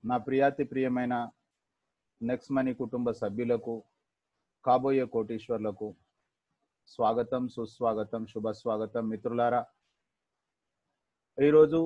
నా ప్రియాతి ప్రియమైన next money కుటుంబ సభ్యులకు కాబోయే కోటీశ్వర్లకు స్వాగతం సుస్వాగతం శుభ స్వాగతం మిత్రులారా ఈరోజు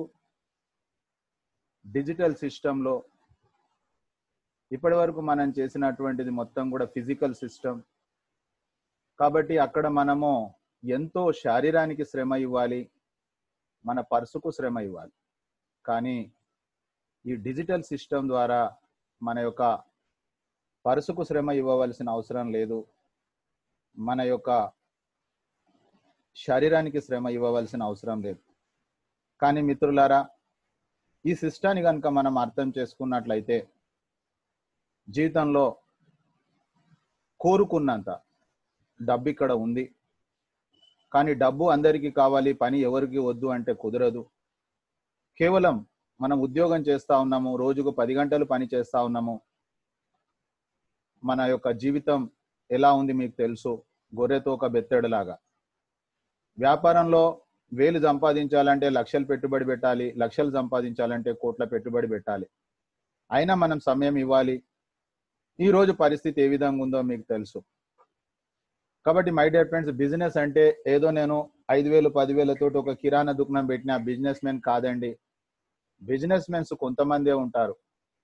డిజిటల్ సిస్టంలో ఇప్పటి వరకు మనం చేసినటువంటిది మొత్తం కూడా ఫిజికల్ సిస్టమ్ కాబట్టి అక్కడ మనము ఎంతో శారీరానికి శ్రమ ఇవ్వాలి మన పర్సుకు శ్రమ ఇవ్వాలి కానీ ఈ డిజిటల్ సిస్టమ్ ద్వారా మన యొక్క పర్సుకు శ్రమ ఇవ్వవలసిన అవసరం లేదు మన యొక్క శరీరానికి శ్రమ ఇవ్వవలసిన అవసరం లేదు కానీ మిత్రులారా ఈ సిస్టాన్ని కనుక మనం అర్థం చేసుకున్నట్లయితే జీవితంలో కోరుకున్నంత డబ్బు ఇక్కడ ఉంది కానీ డబ్బు అందరికీ కావాలి పని ఎవరికి వద్దు అంటే కుదరదు కేవలం మనం ఉద్యోగం చేస్తా ఉన్నాము రోజుకు పది గంటలు పని చేస్తా ఉన్నాము మన యొక్క జీవితం ఎలా ఉంది మీకు తెలుసు గొర్రెతో ఒక బెత్తెడలాగా వ్యాపారంలో వేలు సంపాదించాలంటే లక్షలు పెట్టుబడి పెట్టాలి లక్షలు సంపాదించాలంటే కోట్ల పెట్టుబడి పెట్టాలి అయినా మనం సమయం ఇవ్వాలి ఈ రోజు పరిస్థితి ఏ విధంగా ఉందో మీకు తెలుసు కాబట్టి మై డియర్ ఫ్రెండ్స్ బిజినెస్ అంటే ఏదో నేను ఐదు వేలు పదివేలతో ఒక కిరాణా దుకాణం పెట్టిన బిజినెస్ మెన్ కాదండి బిజినెస్ మెన్స్ కొంతమందే ఉంటారు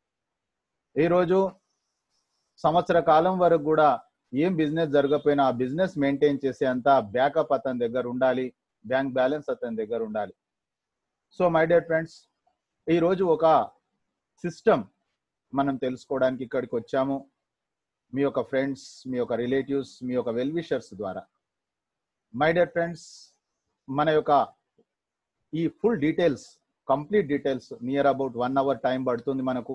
ఈరోజు సంవత్సర కాలం వరకు కూడా ఏం బిజినెస్ జరగకపోయినా ఆ బిజినెస్ మెయింటైన్ చేసే అంత బ్యాకప్ అతని దగ్గర ఉండాలి బ్యాంక్ బ్యాలెన్స్ అతని దగ్గర ఉండాలి సో మై డియర్ ఫ్రెండ్స్ ఈరోజు ఒక సిస్టమ్ మనం తెలుసుకోవడానికి ఇక్కడికి వచ్చాము మీ యొక్క ఫ్రెండ్స్ మీ యొక్క రిలేటివ్స్ మీ యొక్క వెల్ విషర్స్ ద్వారా మై డియర్ ఫ్రెండ్స్ మన యొక్క ఈ full details complete details near about one hour time పడుతుంది మనకు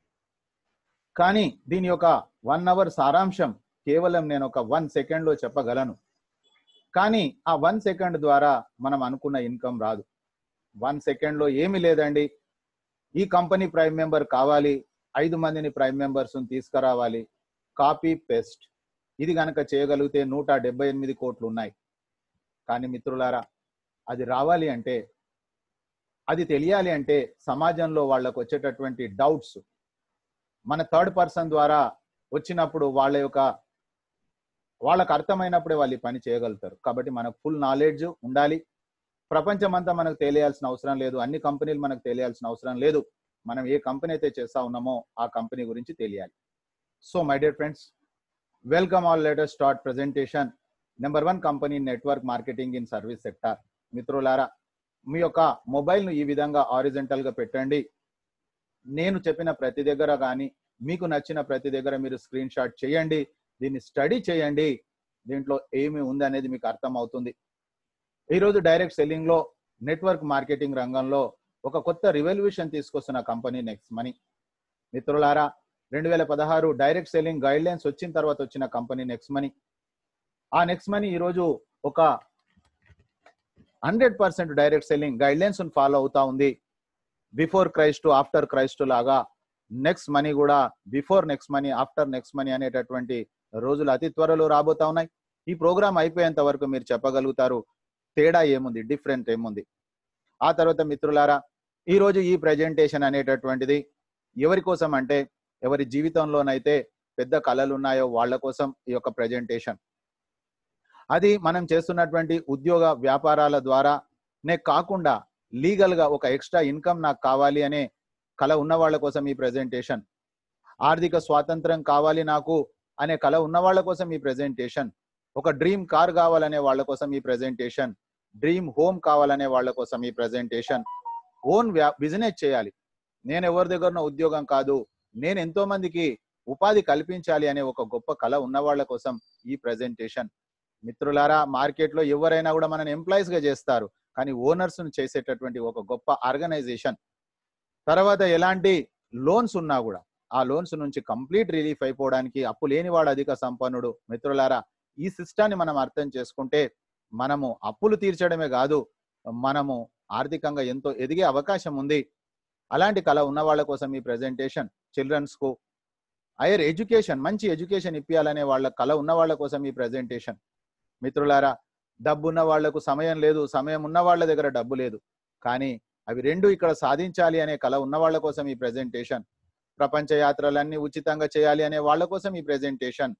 కానీ దీని యొక్క వన్ అవర్ సారాంశం కేవలం నేను ఒక వన్ సెకండ్లో చెప్పగలను కానీ ఆ వన్ సెకండ్ ద్వారా మనం అనుకున్న ఇన్కమ్ రాదు వన్ సెకండ్లో ఏమీ లేదండి ఈ కంపెనీ ప్రైమ్ మెంబర్ కావాలి ఐదు మందిని ప్రైమ్ మెంబర్స్ తీసుకురావాలి కాపీ పేస్ట్ ఇది కనుక చేయగలిగితే నూట డెబ్బై ఎనిమిది కోట్లు ఉన్నాయి కానీ మిత్రులారా అది రావాలి అంటే అది తెలియాలి అంటే సమాజంలో వాళ్ళకు వచ్చేటటువంటి డౌట్స్ మన థర్డ్ పర్సన్ ద్వారా వచ్చినప్పుడు వాళ్ళ యొక్క వాళ్ళకు అర్థమైనప్పుడే వాళ్ళు ఈ పని చేయగలుగుతారు కాబట్టి మనకు ఫుల్ నాలెడ్జ్ ఉండాలి ప్రపంచం అంతా మనకు తెలియాల్సిన అవసరం లేదు అన్ని కంపెనీలు మనకు తెలియాల్సిన అవసరం లేదు మనం ఏ కంపెనీ అయితే చేస్తా ఉన్నామో ఆ కంపెనీ గురించి తెలియాలి so my dear friends welcome all letter start presentation number one company network marketing in service sector మిత్రులారా మీ యొక్క మొబైల్ను ఈ విధంగా ఆరిజెంటల్ గా పెట్టండి నేను చెప్పిన ప్రతి దగ్గర కానీ మీకు నచ్చిన ప్రతి దగ్గర మీరు స్క్రీన్ షాట్ చేయండి దీన్ని స్టడీ చేయండి దీంట్లో ఏమి ఉంది అనేది మీకు అర్థం అవుతుంది ఈరోజు డైరెక్ట్ సెల్లింగ్ లో నెట్వర్క్ మార్కెటింగ్ రంగంలో ఒక కొత్త రివల్యూషన్ తీసుకొస్తున్న కంపెనీ నెక్స్ట్ మనీ మిత్రులారా రెండు వేల పదహారు డైరెక్ట్ సెల్లింగ్ గైడ్ లైన్స్ వచ్చిన తర్వాత వచ్చిన కంపెనీ నెక్స్ట్ మనీ ఆ నెక్స్ట్ మనీ ఈరోజు ఒక hundred percent direct selling guide lines follow అవుతా ఉంది బిఫోర్ క్రైస్ట్ ఆఫ్టర్ క్రైస్ట్ లాగా నెక్స్ట్ మనీ కూడా before next money after next money అనేటటువంటి రోజులు అతి త్వరలో రాబోతా ఉన్నాయి ఈ ప్రోగ్రామ్ అయిపోయేంత వరకు మీరు చెప్పగలుగుతారు తేడా ఏముంది డిఫరెంట్ ఏముంది ఆ తర్వాత మిత్రులారా ఈ రోజు ఈ ప్రజెంటేషన్ అనేటటువంటిది ఎవరి కోసం అంటే ఎవరి జీవితంలోనైతే పెద్ద కళలు ఉన్నాయో వాళ్ళ కోసం ఈ యొక్క ప్రజెంటేషన్ అది మనం చేస్తున్నటువంటి ఉద్యోగ వ్యాపారాల ద్వారా నే కాకుండా లీగల్ గా ఒక ఎక్స్ట్రా ఇన్కమ్ నాకు కావాలి అనే కళ ఉన్న వాళ్ళ కోసం ఈ ప్రజెంటేషన్ ఆర్థిక స్వాతంత్రం కావాలి నాకు అనే కళ ఉన్న వాళ్ళ కోసం ఈ ప్రజెంటేషన్ ఒక డ్రీమ్ కార్ కావాలనే వాళ్ళ కోసం ఈ ప్రజెంటేషన్ డ్రీమ్ హోమ్ కావాలనే వాళ్ళ కోసం ఈ ప్రజెంటేషన్ ఓన్ బిజినెస్ చేయాలి నేను ఎవరి దగ్గర ఉద్యోగం కాదు నేను ఎంతో మందికి ఉపాధి కల్పించాలి అనే ఒక గొప్ప కళ ఉన్న వాళ్ళ కోసం ఈ ప్రజెంటేషన్ మిత్రులారా మార్కెట్ లో ఎవరైనా కూడా మనని ఎంప్లాయీస్ గా చేస్తారు కానీ ఓనర్స్ చేసేటటువంటి ఒక గొప్ప ఆర్గనైజేషన్ తర్వాత ఎలాంటి లోన్స్ ఉన్నా కూడా ఆ లోన్స్ నుంచి కంప్లీట్ రిలీఫ్ అయిపోవడానికి అప్పు లేనివాడు అధిక సంపన్నుడు మిత్రులారా ఈ సిస్టాన్ని మనం అర్థం చేసుకుంటే మనము అప్పులు తీర్చడమే కాదు మనము ఆర్థికంగా ఎంతో ఎదిగే అవకాశం ఉంది అలాంటి కళ ఉన్న వాళ్ళ కోసం ఈ ప్రెజెంటేషన్ చిల్డ్రన్స్ కు హైయర్ ఎడ్యుకేషన్ మంచి ఎడ్యుకేషన్ ఇప్పించాలనే వాళ్ళ కళ ఉన్న వాళ్ళ కోసం ఈ ప్రెజెంటేషన్ మిత్రులారా డబ్బు ఉన్న వాళ్లకు సమయం లేదు సమయం ఉన్న వాళ్ళ దగ్గర డబ్బు లేదు కానీ అవి రెండు ఇక్కడ సాధించాలి అనే కళ ఉన్న వాళ్ళ కోసం ఈ ప్రెజెంటేషన్ ప్రపంచ యాత్రలన్నీ ఉచితంగా చేయాలి అనే వాళ్ళ కోసం ఈ ప్రెజెంటేషన్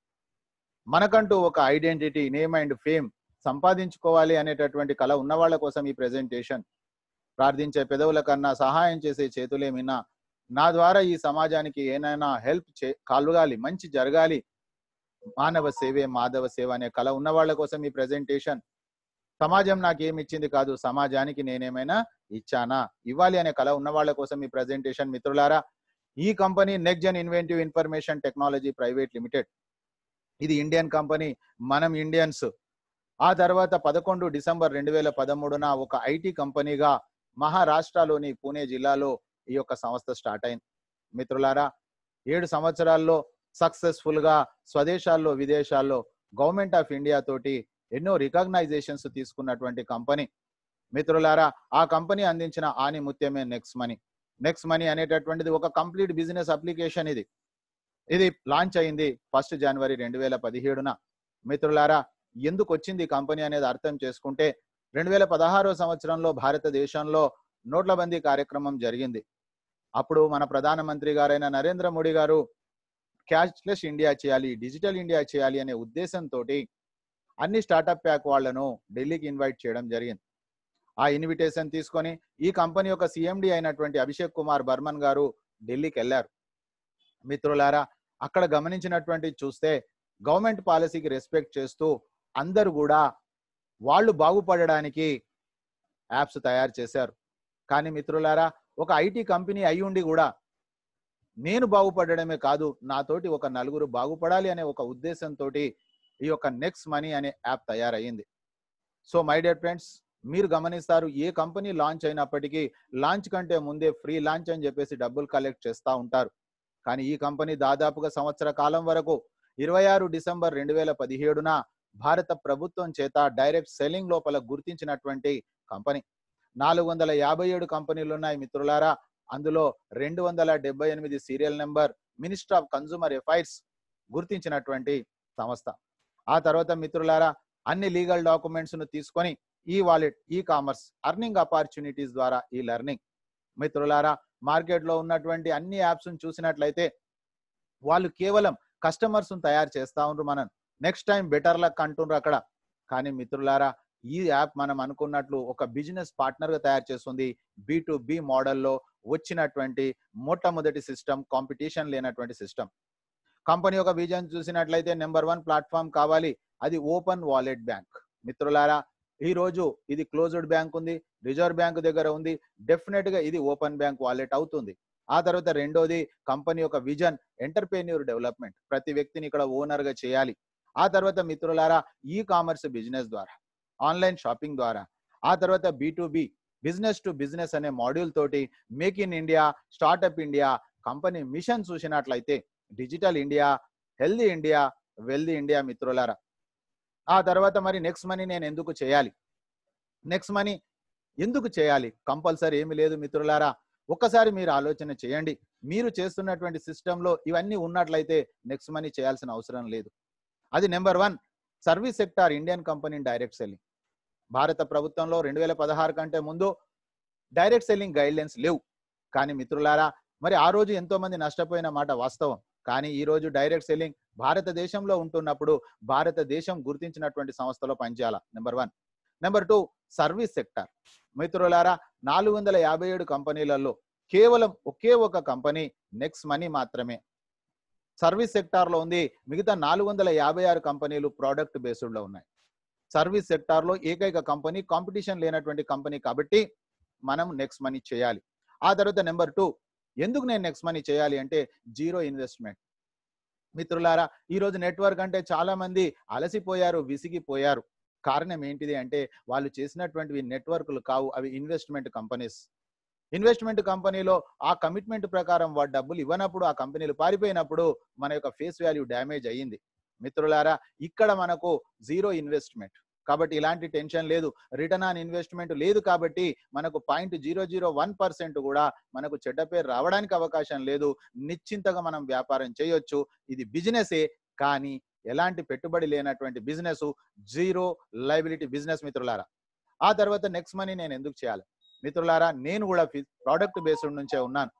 మనకంటూ ఒక ఐడెంటిటీ నేమ్ అండ్ ఫేమ్ సంపాదించుకోవాలి అనేటటువంటి కళ ఉన్న వాళ్ళ కోసం ఈ ప్రెజెంటేషన్ ప్రార్థించే పెదవుల కన్నా సహాయం చేసే చేతులేమినా నా ద్వారా ఈ సమాజానికి ఏనైనా హెల్ప్ చే కలగాలి మంచి జరగాలి మానవ సేవే మాధవ సేవ అనే కళ ఉన్న వాళ్ళ కోసం ఈ ప్రెజెంటేషన్ సమాజం నాకు ఏమి ఇచ్చింది కాదు సమాజానికి నేనేమైనా ఇచ్చానా ఇవ్వాలి అనే కళ ఉన్న వాళ్ళ కోసం ఈ ప్రెజెంటేషన్ మిత్రులారా ఈ company next gen inventive information technology private limited ఇది ఇండియన్ కంపెనీ మనం ఇండియన్స్ ఆ తర్వాత పదకొండు డిసెంబర్ రెండు వేల పదమూడున ఒక ఐటీ కంపెనీగా మహారాష్ట్రలోని పూణే జిల్లాలో ఈ యొక్క సంస్థ స్టార్ట్ అయింది మిత్రులారా ఏడు సంవత్సరాల్లో సక్సెస్ఫుల్ గా స్వదేశాల్లో విదేశాల్లో గవర్నమెంట్ ఆఫ్ ఇండియా తోటి ఎన్నో రికగ్నైజేషన్స్ తీసుకున్నటువంటి కంపెనీ మిత్రులారా ఆ కంపెనీ అందించిన ఆని ముత్యమే నెక్స్ట్ మనీ నెక్స్ట్ మనీ అనేటటువంటిది ఒక కంప్లీట్ బిజినెస్ అప్లికేషన్ ఇది ఇది లాంచ్ అయింది ఫస్ట్ జనవరి రెండు వేల పదిహేడున మిత్రులారా ఎందుకు వచ్చింది ఈ కంపెనీ అనేది అర్థం చేసుకుంటే రెండు వేల పదహారో సంవత్సరంలో భారతదేశంలో నోట్ల బందీ కార్యక్రమం జరిగింది అప్పుడు మన ప్రధానమంత్రి గారైన నరేంద్ర మోడీ గారు క్యాష్లెస్ ఇండియా చేయాలి డిజిటల్ ఇండియా చేయాలి అనే ఉద్దేశంతో అన్ని స్టార్టప్ ప్యాక్ వాళ్లను ఢిల్లీకి ఇన్వైట్ చేయడం జరిగింది ఆ ఇన్విటేషన్ తీసుకొని ఈ కంపెనీ యొక్క సిఎండి అయినటువంటి అభిషేక్ కుమార్ బర్మన్ గారు ఢిల్లీకి వెళ్ళారు మిత్రులారా అక్కడ గమనించినటువంటి చూస్తే గవర్నమెంట్ పాలసీకి రెస్పెక్ట్ చేస్తూ అందరూ కూడా వాళ్ళు బాగుపడడానికి యాప్స్ తయారు చేశారు కానీ మిత్రులారా ఒక ఐటీ కంపెనీ అయి ఉండి కూడా నేను బాగుపడడమే కాదు నాతోటి ఒక నలుగురు బాగుపడాలి అనే ఒక ఉద్దేశంతో ఈ యొక్క నెక్స్ట్ మనీ అనే యాప్ తయారయ్యింది సో మై డియర్ ఫ్రెండ్స్ మీరు గమనిస్తారు ఏ కంపెనీ లాంచ్ అయినప్పటికీ లాంచ్ కంటే ముందే ఫ్రీ లాంచ్ అని చెప్పేసి డబ్బులు కలెక్ట్ చేస్తూ ఉంటారు కానీ ఈ కంపెనీ దాదాపుగా సంవత్సర కాలం వరకు ఇరవై ఆరు డిసెంబర్ రెండు వేల పదిహేడున భారత ప్రభుత్వం చేత డైరెక్ట్ సెల్లింగ్ లోపల గుర్తించినటువంటి కంపెనీ నాలుగు వందల యాభై ఏడు కంపెనీలు ఉన్నాయి మిత్రులారా అందులో రెండు వందల డెబ్బై ఎనిమిది serial number minister of consumer affairs గుర్తించినటువంటి సంస్థ ఆ తర్వాత మిత్రులారా అన్ని లీగల్ డాక్యుమెంట్స్ ను తీసుకొని ఈ wallet e commerce earning opportunities ద్వారా ఈ లెర్నింగ్ మిత్రులారా మార్కెట్ లో ఉన్నటువంటి అన్ని యాప్స్ చూసినట్లయితే వాళ్ళు కేవలం కస్టమర్స్ తయారు చేస్తా ఉండ్రు మనం నెక్స్ట్ టైం బెటర్ లక్ అంటుండ్రు అక్కడ కానీ మిత్రులారా ఈ యాప్ మనం అనుకున్నట్లు ఒక బిజినెస్ పార్ట్నర్ గా తయారు చేస్తుంది బి టు బి మోడల్లో వచ్చినటువంటి మొట్టమొదటి సిస్టమ్ కాంపిటీషన్ లేనటువంటి సిస్టమ్ కంపెనీ యొక్క విజన్ చూసినట్లయితే నెంబర్ వన్ ప్లాట్ఫామ్ కావాలి అది ఓపెన్ వాలెట్ బ్యాంక్ మిత్రులారా ఈ రోజు ఇది క్లోజ్డ్ బ్యాంక్ ఉంది రిజర్వ్ బ్యాంక్ దగ్గర ఉంది డెఫినెట్ గా ఇది ఓపెన్ బ్యాంక్ వాలెట్ అవుతుంది ఆ తర్వాత రెండోది కంపెనీ యొక్క విజన్ ఎంటర్ప్రెన్యూర్ డెవలప్మెంట్ ప్రతి వ్యక్తిని ఇక్కడ ఓనర్ గా చేయాలి ఆ తర్వాత మిత్రులారా ఈ కామర్స్ బిజినెస్ ద్వారా ఆన్లైన్ షాపింగ్ ద్వారా ఆ తర్వాత B to B business to business అనే మాడ్యూల్ తోటి make in India startup India company mission చూసినట్లయితే digital India healthy India wealthy India మిత్రులారా ఆ తర్వాత మరి నెక్స్ట్ మనీ నేను ఎందుకు చేయాలి నెక్స్ట్ మనీ ఎందుకు చేయాలి కంపల్సరీ ఏమి లేదు మిత్రులారా ఒక్కసారి మీరు ఆలోచన చేయండి మీరు చేస్తున్నటువంటి సిస్టంలో ఇవన్నీ ఉన్నట్లయితే నెక్స్ట్ మనీ చేయాల్సిన అవసరం లేదు అది number one service sector Indian company direct selling భారత ప్రభుత్వంలో రెండు వేల పదహారు కంటే ముందు డైరెక్ట్ సెల్లింగ్ గైడ్ లైన్స్ లేవు కానీ మిత్రులారా మరి ఆ రోజు ఎంతో మంది నష్టపోయిన మాట వాస్తవం కానీ ఈ రోజు డైరెక్ట్ సెల్లింగ్ భారతదేశంలో ఉంటున్నప్పుడు భారతదేశం గుర్తించినటువంటి సంస్థలో పనిచేయాల number one number two service sector మిత్రులారా నాలుగు వందల యాభై ఏడు కంపెనీలలో కేవలం ఒకే ఒక కంపెనీ నెక్స్ట్ మనీ మాత్రమే సర్వీస్ సెక్టార్ లో ఉంది మిగతా నాలుగు వందల యాభై ఆరు కంపెనీలు ప్రోడక్ట్ బేస్డ్ లో ఉన్నాయి సర్వీస్ సెక్టార్ లో ఏకైక కంపెనీ కాంపిటీషన్ లేనటువంటి కంపెనీ కాబట్టి మనం నెక్స్ట్ మనీ చేయాలి ఆ తర్వాత నెంబర్ టూ ఎందుకు నేను నెక్స్ట్ మనీ చేయాలి అంటే జీరో ఇన్వెస్ట్మెంట్ మిత్రులారా ఈ రోజు నెట్వర్క్ అంటే చాలా మంది అలసిపోయారు విసిగిపోయారు కారణం ఏంటిది అంటే వాళ్ళు చేసినటువంటివి నెట్వర్క్లు కావు అవి ఇన్వెస్ట్మెంట్ కంపెనీస్ ఇన్వెస్ట్మెంట్ కంపెనీలో ఆ కమిట్మెంట్ ప్రకారం వాడు డబ్బులు ఇవ్వనప్పుడు ఆ కంపెనీలు పారిపోయినప్పుడు మన యొక్క ఫేస్ వాల్యూ డ్యామేజ్ అయ్యింది మిత్రులారా ఇక్కడ మనకు జీరో ఇన్వెస్ట్మెంట్ కాబట్టి ఇలాంటి టెన్షన్ లేదు రిటర్న్ ఆన్ ఇన్వెస్ట్మెంట్ లేదు కాబట్టి మనకు point zero zero one percent కూడా మనకు చెడ్డ పేరు రావడానికి అవకాశం లేదు నిశ్చింతగా మనం వ్యాపారం చేయొచ్చు ఇది బిజినెసే కానీ ఎలాంటి పెట్టుబడి లేనటువంటి బిజినెస్ జీరో లైబిలిటీ బిజినెస్ మిత్రులారా ఆ తర్వాత నెక్స్ట్ మనీ నేను ఎందుకు చేయాలి మిత్రులారా నేను కూడా ప్రోడక్ట్ బేస్డ్ నుంచే ఉన్నాను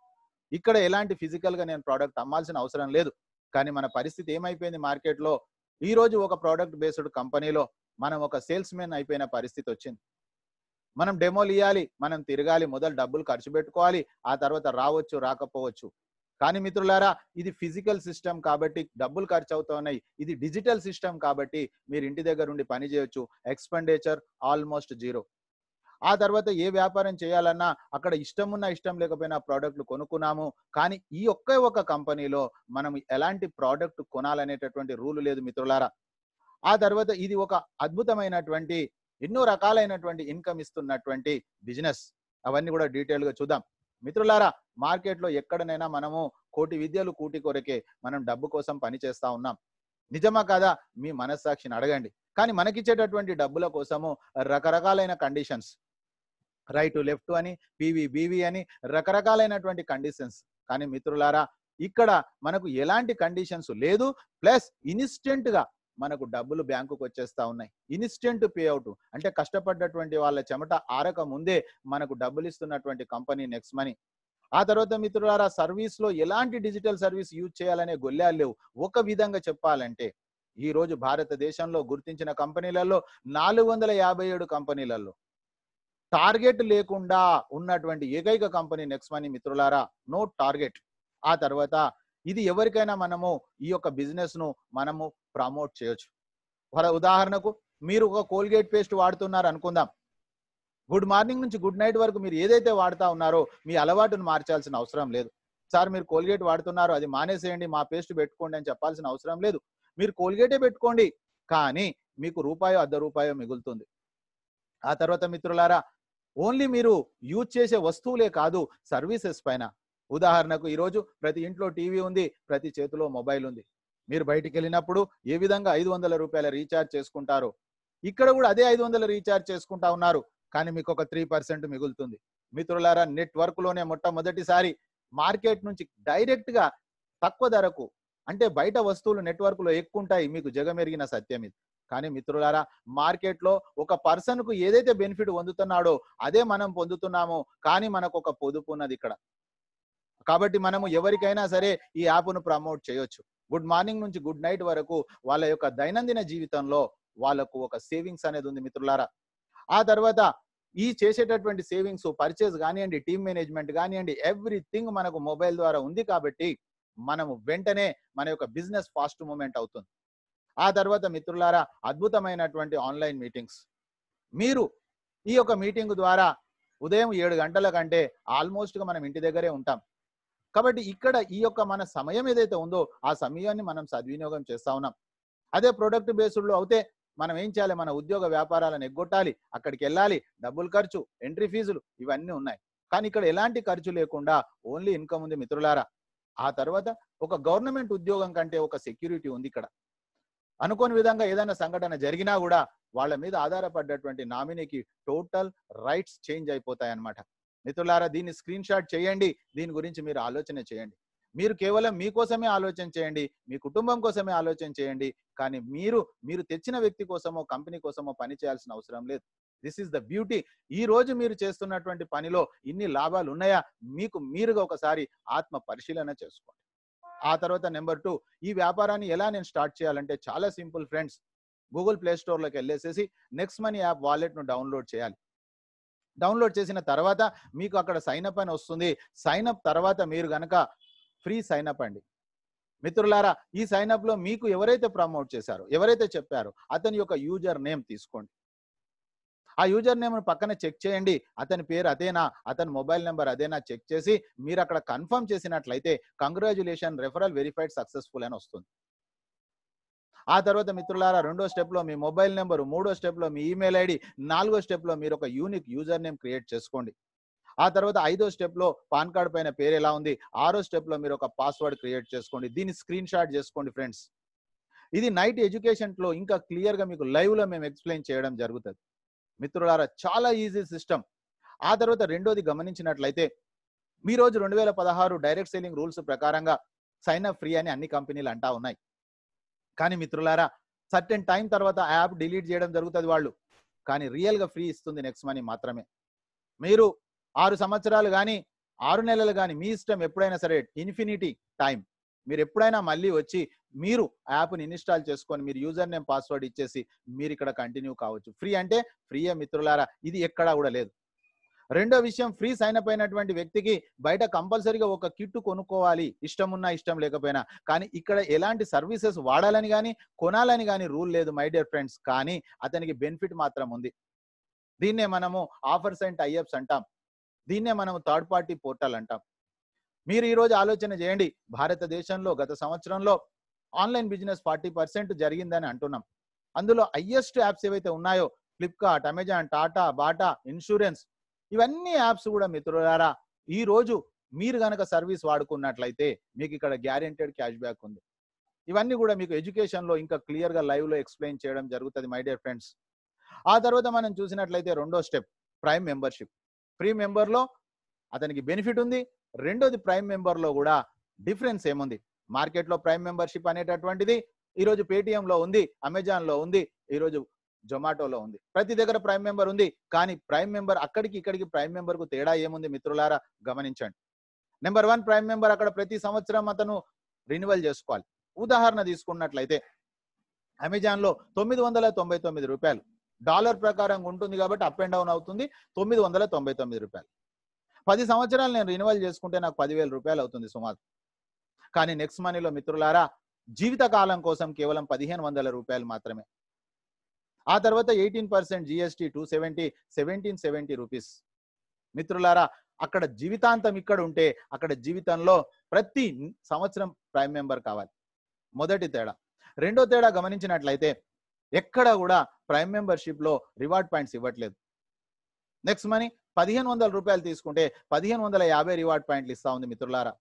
ఇక్కడ ఎలాంటి ఫిజికల్ గా నేను ప్రోడక్ట్ అమ్మాల్సిన అవసరం లేదు కానీ మన పరిస్థితి ఏమైపోయింది మార్కెట్ లో ఈ రోజు ఒక ప్రోడక్ట్ బేస్డ్ కంపెనీలో మనం ఒక సేల్స్ మెన్ అయిపోయిన పరిస్థితి వచ్చింది మనం డెమోలు ఇవ్వాలి మనం తిరగాలి మొదలు డబ్బులు ఖర్చు పెట్టుకోవాలి ఆ తర్వాత రావచ్చు రాకపోవచ్చు కానీ మిత్రులారా ఇది ఫిజికల్ సిస్టమ్ కాబట్టి డబ్బులు ఖర్చు అవుతున్నాయి ఇది డిజిటల్ సిస్టమ్ కాబట్టి మీరు ఇంటి దగ్గర ఉండి పని చేయొచ్చు ఎక్స్పెండిచర్ ఆల్మోస్ట్ జీరో ఆ తర్వాత ఏ వ్యాపారం చేయాలన్నా అక్కడ ఇష్టం ఉన్న ఇష్టం లేకపోయినా ప్రోడక్ట్లు కొనుక్కున్నాము కానీ ఈ ఒకే ఒక కంపెనీలో మనం ఎలాంటి ప్రోడక్ట్ కొనాలనేటటువంటి రూల్ లేదు మిత్రులారా ఆ తర్వాత ఇది ఒక అద్భుతమైనటువంటి ఎన్నో రకాలైనటువంటి ఇన్కమ్ ఇస్తున్నటువంటి బిజినెస్ అవన్నీ కూడా డీటెయిల్ గా చూద్దాం మిత్రులారా మార్కెట్ లో ఎక్కడనైనా మనము కోటి విద్యలు కూటి కొరకే మనం డబ్బు కోసం పని చేస్తా ఉన్నాం నిజమా కాదా మీ మనస్సాక్షిని అడగండి కానీ మనకిచ్చేటటువంటి డబ్బుల కోసము రకరకాలైన కండిషన్స్ రైట్ లెఫ్ట్ అని పివి బీవి అని రకరకాలైనటువంటి కండిషన్స్ కానీ మిత్రులారా ఇక్కడ మనకు ఎలాంటి కండిషన్స్ లేదు ప్లస్ ఇన్స్టెంట్ గా మనకు డబ్బులు బ్యాంకుకు వచ్చేస్తా ఉన్నాయి ఇన్స్టెంట్ పే అవుట్ అంటే కష్టపడ్డటువంటి వాళ్ళ చెమట ఆరక ముందే మనకు డబ్బులు ఇస్తున్నటువంటి కంపెనీ నెక్స్ట్ మనీ ఆ తర్వాత మిత్రులారా సర్వీస్ లో ఎలాంటి డిజిటల్ సర్వీస్ యూజ్ చేయాలనే గొల్లాలు లేవు ఒక విధంగా చెప్పాలంటే ఈ రోజు భారతదేశంలో గుర్తించిన కంపెనీలలో నాలుగు వందల యాభై ఏడు కంపెనీలలో టార్గెట్ లేకుండా ఉన్నటువంటి ఏకైక కంపెనీ నెక్స్ట్ మనీ మిత్రులారా నో టార్గెట్ ఆ తర్వాత ఇది ఎవరికైనా మనము ఈ యొక్క బిజినెస్ ను మనము ప్రమోట్ చేయొచ్చు ఫర్ ఉదాహరణకు మీరు ఒక కోల్గేట్ పేస్ట్ వాడుతున్నారు అనుకుందాం గుడ్ మార్నింగ్ నుంచి గుడ్ నైట్ వరకు మీరు ఏదైతే వాడుతా ఉన్నారో మీ అలవాటును మార్చాల్సిన అవసరం లేదు సార్ మీరు కోల్గేట్ వాడుతున్నారు అది మానేసేయండి మా పేస్ట్ పెట్టుకోండి అని చెప్పాల్సిన అవసరం లేదు మీరు కోల్గేటే పెట్టుకోండి కానీ మీకు రూపాయో అర్ధ రూపాయో మిగులుతుంది ఆ తర్వాత మిత్రులారా ఓన్లీ మీరు యూజ్ చేసే వస్తువులే కాదు సర్వీసెస్ పైన ఉదాహరణకు ఈరోజు ప్రతి ఇంట్లో టీవీ ఉంది ప్రతి చేతిలో మొబైల్ ఉంది మీరు బయటికి వెళ్ళినప్పుడు ఏ విధంగా ఐదు వందల రూపాయల రీఛార్జ్ చేసుకుంటారో ఇక్కడ కూడా అదే ఐదు వందల రీఛార్జ్ చేసుకుంటా ఉన్నారు కానీ మీకు ఒక త్రీ పర్సెంట్ మిగులుతుంది మిత్రులారా నెట్వర్క్ లోనే మొట్టమొదటిసారి మార్కెట్ నుంచి డైరెక్ట్ గా తక్కువ ధరకు అంటే బయట వస్తువులు నెట్వర్క్ లో ఎక్కువ ఉంటాయి మీకు జగమెరిగిన సత్యం ఇది కానీ మిత్రులారా మార్కెట్ లో ఒక పర్సన్ కు ఏదైతే బెనిఫిట్ పొందుతున్నాడో అదే మనం పొందుతున్నాము కానీ మనకు ఒక పొదుపు ఉన్నది ఇక్కడ కాబట్టి మనము ఎవరికైనా సరే ఈ యాప్ను ప్రమోట్ చేయొచ్చు గుడ్ మార్నింగ్ నుంచి గుడ్ నైట్ వరకు వాళ్ళ యొక్క దైనందిన జీవితంలో వాళ్ళకు ఒక సేవింగ్స్ అనేది ఉంది మిత్రులారా ఆ తర్వాత ఈ చేసేటటువంటి సేవింగ్స్ పర్చేస్ కానివ్వండి టీమ్ మేనేజ్మెంట్ కానివ్వండి ఎవ్రీథింగ్ మనకు మొబైల్ ద్వారా ఉంది కాబట్టి మనము వెంటనే మన యొక్క బిజినెస్ ఫాస్ట్ మూమెంట్ అవుతుంది ఆ తర్వాత మిత్రులారా అద్భుతమైనటువంటి ఆన్లైన్ మీటింగ్స్ మీరు ఈ యొక్క మీటింగ్ ద్వారా ఉదయం ఏడు గంటల కంటే ఆల్మోస్ట్ గా మనం ఇంటి దగ్గరే ఉంటాం కాబట్టి ఇక్కడ ఈ యొక్క మన సమయం ఏదైతే ఉందో ఆ సమయాన్ని మనం సద్వినియోగం చేస్తా ఉన్నాం అదే ప్రొడక్ట్ బేస్డ్ లో అయితే మనం ఏం చేయాలి మన ఉద్యోగ వ్యాపారాలను ఎగ్గొట్టాలి అక్కడికి వెళ్ళాలి డబ్బులు ఖర్చు ఎంట్రీ ఫీజులు ఇవన్నీ ఉన్నాయి కానీ ఇక్కడ ఎలాంటి ఖర్చు లేకుండా ఓన్లీ ఇన్కమ్ ఉంది మిత్రులారా ఆ తర్వాత ఒక గవర్నమెంట్ ఉద్యోగం కంటే ఒక సెక్యూరిటీ ఉంది ఇక్కడ అనుకోని విధంగా ఏదైనా సంఘటన జరిగినా కూడా వాళ్ళ మీద ఆధారపడ్డటువంటి నామినీకి టోటల్ రైట్స్ చేంజ్ అయిపోతాయి అన్నమాట మిత్రులారా దీన్ని స్క్రీన్ షాట్ చేయండి దీని గురించి మీరు ఆలోచన చేయండి మీరు కేవలం మీకోసమే ఆలోచన చేయండి మీ కుటుంబం కోసమే ఆలోచన చేయండి కానీ మీరు మీరు తెచ్చిన వ్యక్తి కోసమో కంపెనీ కోసమో పని చేయాల్సిన అవసరం లేదు దిస్ ఇస్ ద బ్యూటీ ఈ రోజు మీరు చేస్తున్నటువంటి పనిలో ఇన్ని లాభాలు ఉన్నాయా మీకు మీరుగా ఒకసారి ఆత్మ పరిశీలన చేసుకోండి ఆ తర్వాత నెంబర్ టూ ఈ వ్యాపారాన్ని ఎలా నేను స్టార్ట్ చేయాలంటే చాలా సింపుల్ ఫ్రెండ్స్ గూగుల్ ప్లే స్టోర్లోకి వెళ్ళేసేసి నెక్స్ట్ మనీ యాప్ వాలెట్ను డౌన్లోడ్ చేయాలి డౌన్లోడ్ చేసిన తర్వాత మీకు అక్కడ సైన్ అప్ అని వస్తుంది సైన్ అప్ తర్వాత మీరు గనక ఫ్రీ సైన్ అప్ అండి మిత్రులారా ఈ సైన్ అప్ లో మీకు ఎవరైతే ప్రమోట్ చేశారో ఎవరైతే చెప్పారో అతని యొక్క యూజర్ నేమ్ తీసుకోండి ఆ యూజర్ నేమ్ పక్కన చెక్ చేయండి అతని పేరు అదేనా అతని మొబైల్ నెంబర్ అదేనా చెక్ చేసి మీరు అక్కడ కన్ఫర్మ్ చేసినట్లయితే కంగ్రాచులేషన్ రెఫరల్ వెరిఫైడ్ సక్సెస్ఫుల్ అని వస్తుంది ఆ తర్వాత మిత్రులారా రెండో స్టెప్ లో మీ మొబైల్ నెంబర్ మూడో స్టెప్ లో మీ ఈమెయిల్ ఐడి నాలుగో స్టెప్ లో మీరు ఒక యూనిక్ యూజర్ నేమ్ క్రియేట్ చేసుకోండి ఆ తర్వాత ఐదో స్టెప్ లో పాన్ కార్డ్ పైన పేరు ఎలా ఉంది ఆరో స్టెప్ లో మీరు ఒక పాస్వర్డ్ క్రియేట్ చేసుకోండి దీన్ని స్క్రీన్ షాట్ చేసుకోండి ఫ్రెండ్స్ ఇది నైట్ ఎడ్యుకేషన్ లో ఇంకా క్లియర్ గా మీకు లైవ్ లో మేము ఎక్స్ప్లెయిన్ చేయడం జరుగుతుంది మిత్రులారా చాలా ఈజీ సిస్టమ్ ఆ తర్వాత రెండోది గమనించినట్లయితే మీ రోజు రెండు వేల పదహారు డైరెక్ట్ సెల్లింగ్ రూల్స్ ప్రకారంగా సైన్ అప్ ఫ్రీ అని అన్ని కంపెనీలు అంటా ఉన్నాయి కానీ మిత్రులారా సర్టెన్ టైం తర్వాత యాప్ డిలీట్ చేయడం జరుగుతుంది వాళ్ళు కానీ రియల్ గా ఫ్రీ ఇస్తుంది నెక్స్ట్ మనీ మాత్రమే మీరు ఆరు సంవత్సరాలు కానీ ఆరు నెలలు కానీ మీ ఇష్టం ఎప్పుడైనా సరే ఇన్ఫినిటీ టైం మీరు ఎప్పుడైనా మళ్ళీ వచ్చి మీరు యాప్ని ఇన్స్టాల్ చేసుకొని మీరు యూజర్ నేమ్ పాస్వర్డ్ ఇచ్చేసి మీరు ఇక్కడ కంటిన్యూ కావచ్చు ఫ్రీ అంటే ఫ్రీయే మిత్రులారా ఇది ఎక్కడా కూడా లేదు రెండో విషయం ఫ్రీ సైన్ అప్ అయినటువంటి వ్యక్తికి బయట కంపల్సరీగా ఒక కిట్ కొనుక్కోవాలి ఇష్టం ఉన్నా ఇష్టం లేకపోయినా కానీ ఇక్కడ ఎలాంటి సర్వీసెస్ వాడాలని కానీ కొనాలని కానీ రూల్ లేదు మై డియర్ ఫ్రెండ్స్ కానీ అతనికి బెనిఫిట్ మాత్రం ఉంది దీన్నే మనము ఆఫర్స్ అండ్ టైఅప్స్ అంటాం దీన్నే మనము థర్డ్ పార్టీ పోర్టల్ అంటాం మీరు ఈ రోజు ఆలోచన చేయండి భారతదేశంలో గత సంవత్సరంలో ఆన్లైన్ బిజినెస్ ఫార్టీ పర్సెంట్ జరిగిందని అంటున్నాం అందులో హైయెస్ట్ యాప్స్ ఏవైతే ఉన్నాయో Flipkart Amazon Tata Bata insurance ఇవన్నీ యాప్స్ కూడా మిత్రులారా ఈ రోజు మీరు గనక సర్వీస్ వాడుకున్నట్లయితే మీకు ఇక్కడ గ్యారెంటెడ్ క్యాష్ బ్యాక్ ఉంది ఇవన్నీ కూడా మీకు ఎడ్యుకేషన్ లో ఇంకా క్లియర్ గా లైవ్ లో ఎక్స్ప్లెయిన్ చేయడం జరుగుతుంది మై డియర్ ఫ్రెండ్స్ ఆ తర్వాత మనం చూసినట్లయితే రెండో step prime membership free member లో అతనికి బెనిఫిట్ ఉంది రెండోది ప్రైమ్ మెంబర్ లో కూడా డిఫరెన్స్ ఏముంది మార్కెట్ లో ప్రైమ్ మెంబర్షిప్ అనేటటువంటిది ఈ రోజు పేటిఎం లో ఉంది అమెజాన్ లో ఉంది ఈ రోజు జొమాటోలో ఉంది ప్రతి దగ్గర ప్రైమ్ మెంబర్ ఉంది కానీ ప్రైమ్ మెంబర్ అక్కడికి ఇక్కడికి ప్రైమ్ మెంబర్ కు తేడా ఏముంది మిత్రులారా గమనించండి నెంబర్ వన్ ప్రైమ్ మెంబర్ అక్కడ ప్రతి సంవత్సరం అతను రినివల్ చేసుకోవాలి ఉదాహరణ తీసుకున్నట్లయితే అమెజాన్ లో తొమ్మిది వందల తొంభై తొమ్మిది రూపాయలు డాలర్ ప్రకారం ఉంటుంది కాబట్టి అప్ అండ్ డౌన్ అవుతుంది తొమ్మిది వందల తొంభై తొమ్మిది రూపాయలు పది సంవత్సరాలు నేను రినివల్ చేసుకుంటే నాకు పదివేల రూపాయలు అవుతుంది సుమారు కానీ నెక్స్ట్ మనీలో మిత్రులారా జీవిత కాలం కోసం కేవలం పదిహేను వందల రూపాయలు మాత్రమే ఆ తర్వాత eighteen percent GST two seventy seventeen seventy rupees మిత్రులారా అక్కడ జీవితాంతం ఇక్కడ ఉంటే అక్కడ జీవితంలో ప్రతి సంవత్సరం ప్రైమ్ మెంబర్ కావాలి మొదటి తేడా రెండో తేడా గమనించినట్లయితే ఎక్కడ కూడా ప్రైమ్ మెంబర్షిప్ లో రివార్డ్ పాయింట్స్ ఇవ్వట్లేదు నెక్స్ట్ మనీ పదిహేను వందల రూపాయలు తీసుకుంటే పదిహేను వందల యాభై రివార్డ్ పాయింట్లు ఇస్తా ఉంది మిత్రులారా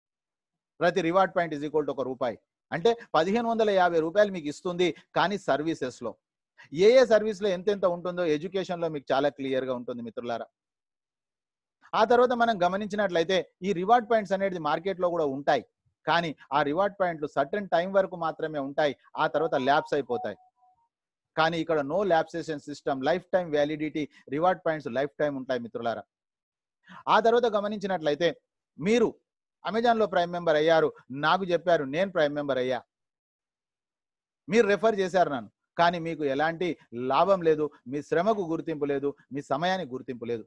ప్రతి reward point is equal to ఒక రూపాయి అంటే పదిహేను వందల యాభై రూపాయలు మీకు ఇస్తుంది కానీ సర్వీసెస్ లో ఏ ఏ సర్వీస్ లో ఎంతెంత ఉంటుందో ఎడ్యుకేషన్ లో మీకు చాలా క్లియర్ గా ఉంటుంది మిత్రులారా ఆ తర్వాత మనం గమనించినట్లయితే ఈ రివార్డ్ పాయింట్స్ అనేది మార్కెట్ లో కూడా ఉంటాయి కానీ ఆ రివార్డ్ పాయింట్లు సర్టన్ టైం వరకు మాత్రమే ఉంటాయి ఆ తర్వాత ల్యాబ్స్ అయిపోతాయి కానీ ఇక్కడ no lapsation system lifetime validity reward points lifetime ఉంటాయి మిత్రులారా ఆ తర్వాత గమనించినట్లయితే మీరు అమెజాన్ లో ప్రైమ్ మెంబర్ అయ్యారు నాకు చెప్పారు నేను ప్రైమ్ మెంబర్ అయ్యా మీరు రెఫర్ చేశారు నన్ను కానీ మీకు ఎలాంటి లాభం లేదు మీ శ్రమకు గుర్తింపు లేదు మీ సమయానికి గుర్తింపు లేదు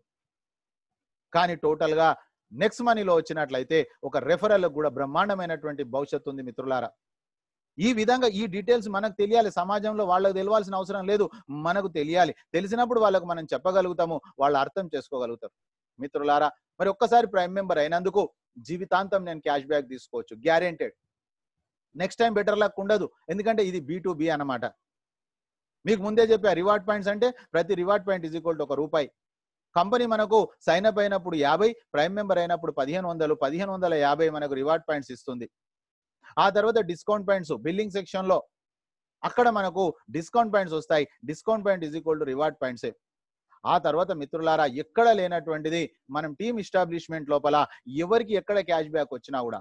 కానీ టోటల్ గా నెక్స్ట్ మనీలో వచ్చినట్లయితే ఒక రెఫరల్ కూడా బ్రహ్మాండమైనటువంటి భవిష్యత్తు ఉంది మిత్రులారా ఈ విధంగా ఈ డీటెయిల్స్ మనకు తెలియాలి సమాజంలో వాళ్ళకు తెలియాల్సిన అవసరం లేదు మనకు తెలియాలి తెలిసినప్పుడు వాళ్ళకు మనం చెప్పగలుగుతాము వాళ్ళు అర్థం చేసుకోగలుగుతారు మిత్రులారా మరి ఒక్కసారి ప్రైమ్ మెంబర్ అయినందుకు జీవితాంతం నేను క్యాష్ బ్యాక్ తీసుకోవచ్చు guaranteed next time better luck ఉండదు ఎందుకంటే ఇది బి టు బి అనమాట మీకు ముందే చెప్పా రివార్డ్ పాయింట్స్ అంటే ప్రతి reward point is equal to ఒక రూపాయి కంపెనీ మనకు సైన్ అప్ అయినప్పుడు యాభై ప్రైమ్ మెంబర్ అయినప్పుడు పదిహేను వందలు పదిహేను వందల యాభై మనకు రివార్డ్ పాయింట్స్ ఇస్తుంది ఆ తర్వాత డిస్కౌంట్ పాయింట్స్ బిల్లింగ్ సెక్షన్ లో అక్కడ మనకు డిస్కౌంట్ పాయింట్స్ వస్తాయి discount point is equal to reward పాయింట్సే ఆ తర్వాత మిత్రులారా ఎక్కడ లేనటువంటిది మనం టీమ్ ఇస్టాబ్లిష్మెంట్ లోపల ఎవరికి ఎక్కడ క్యాష్ బ్యాక్ వచ్చినా కూడా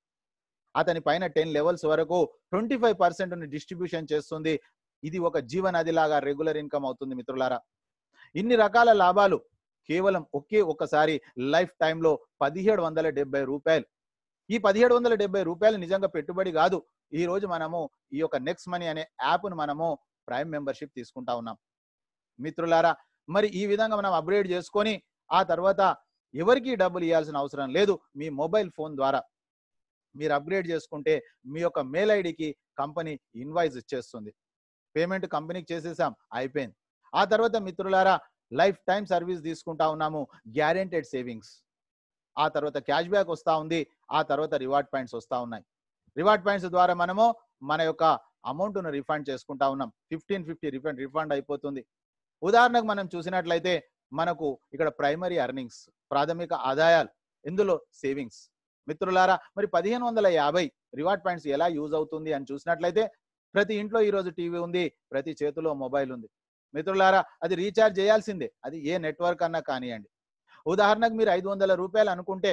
అతని పైన టెన్ లెవెల్స్ వరకు ట్వంటీ ఫైవ్ పర్సెంట్ డిస్ట్రిబ్యూషన్ చేస్తుంది ఇది ఒక జీవనది లాగా రెగ్యులర్ ఇన్కమ్ అవుతుంది మిత్రులారా ఇన్ని రకాల లాభాలు కేవలం ఒకే ఒక్కసారి లైఫ్ టైంలో పదిహేడు వందల డెబ్బై రూపాయలు ఈ పదిహేడు వందల డెబ్బై రూపాయలు నిజంగా పెట్టుబడి కాదు ఈ రోజు మనము ఈ యొక్క నెక్స్ట్ మనీ అనే యాప్ను మనము ప్రైమ్ మెంబర్షిప్ తీసుకుంటా ఉన్నాం మిత్రులారా మరి ఈ విధంగా మనం అప్గ్రేడ్ చేసుకొని ఆ తర్వాత ఎవరికి డబ్బులు ఇవ్వాల్సిన అవసరం లేదు మీ మొబైల్ ఫోన్ ద్వారా మీరు అప్గ్రేడ్ చేసుకుంటే మీ యొక్క మెయిల్ ఐడికి కంపెనీ ఇన్వాయిస్ ఇచ్చేస్తుంది పేమెంట్ కంపెనీకి చేసేసాం అయిపోయింది ఆ తర్వాత మిత్రులారా లైఫ్ టైం సర్వీస్ తీసుకుంటా ఉన్నాము గ్యారెంటెడ్ సేవింగ్స్ ఆ తర్వాత క్యాష్ బ్యాక్ వస్తా ఉంది ఆ తర్వాత రివార్డ్ పాయింట్స్ వస్తా ఉన్నాయి రివార్డ్ పాయింట్స్ ద్వారా మనము మన యొక్క అమౌంట్ను రిఫండ్ చేసుకుంటా ఉన్నాం ఫిఫ్టీన్ ఫిఫ్టీ రిఫండ్ రిఫండ్ అయిపోతుంది ఉదాహరణకు మనం చూసినట్లయితే మనకు ఇక్కడ ప్రైమరీ అర్నింగ్స్ ప్రాథమిక ఆదాయాలు ఇందులో సేవింగ్స్ మిత్రులారా మరి పదిహేను వందల యాభై రివార్డ్ పాయింట్స్ ఎలా యూజ్ అవుతుంది అని చూసినట్లయితే ప్రతి ఇంట్లో ఈ రోజు టీవీ ఉంది ప్రతి చేతిలో మొబైల్ ఉంది మిత్రులారా అది రీఛార్జ్ చేయాల్సిందే అది ఏ నెట్వర్క్ అన్నా కానివ్వండి ఉదాహరణకు మీరు ఐదు వందల రూపాయలు అనుకుంటే